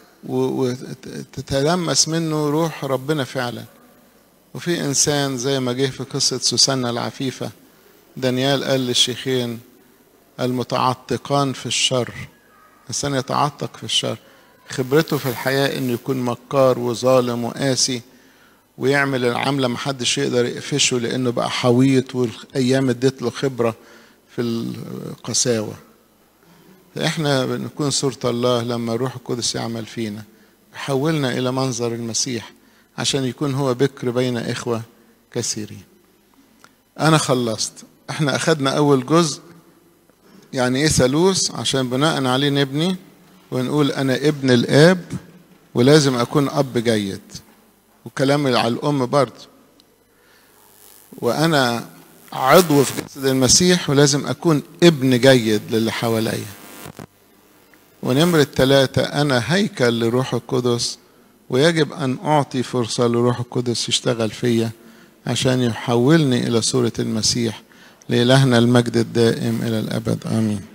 وتتلمس منه روح ربنا فعلا وفي إنسان زي ما جه في قصة سوسنة العفيفة دانيال قال للشيخين المتعتقان في الشر الإنسان يتعتق في الشر خبرته في الحياة إنه يكون مكار وظالم وقاسي ويعمل العملة محدش يقدر يقفشه لأنه بقى حويط والأيام اديت له خبرة في القساوة فإحنا بنكون صورة الله لما الروح القدس يعمل فينا يحولنا إلى منظر المسيح عشان يكون هو بكر بين إخوة كثيرين أنا خلصت إحنا أخدنا أول جزء يعني إيه ثالوث عشان بناء عليه نبني ونقول أنا ابن الآب ولازم أكون أب جيد وكلام على الأم برضه وأنا عضو في جسد المسيح ولازم أكون ابن جيد للي حواليا ونمرة ثلاثة أنا هيكل لروح القدس ويجب أن أعطي فرصة لروح القدس يشتغل فيا عشان يحولني إلى صورة المسيح لإلهنا المجد الدائم إلى الأبد آمين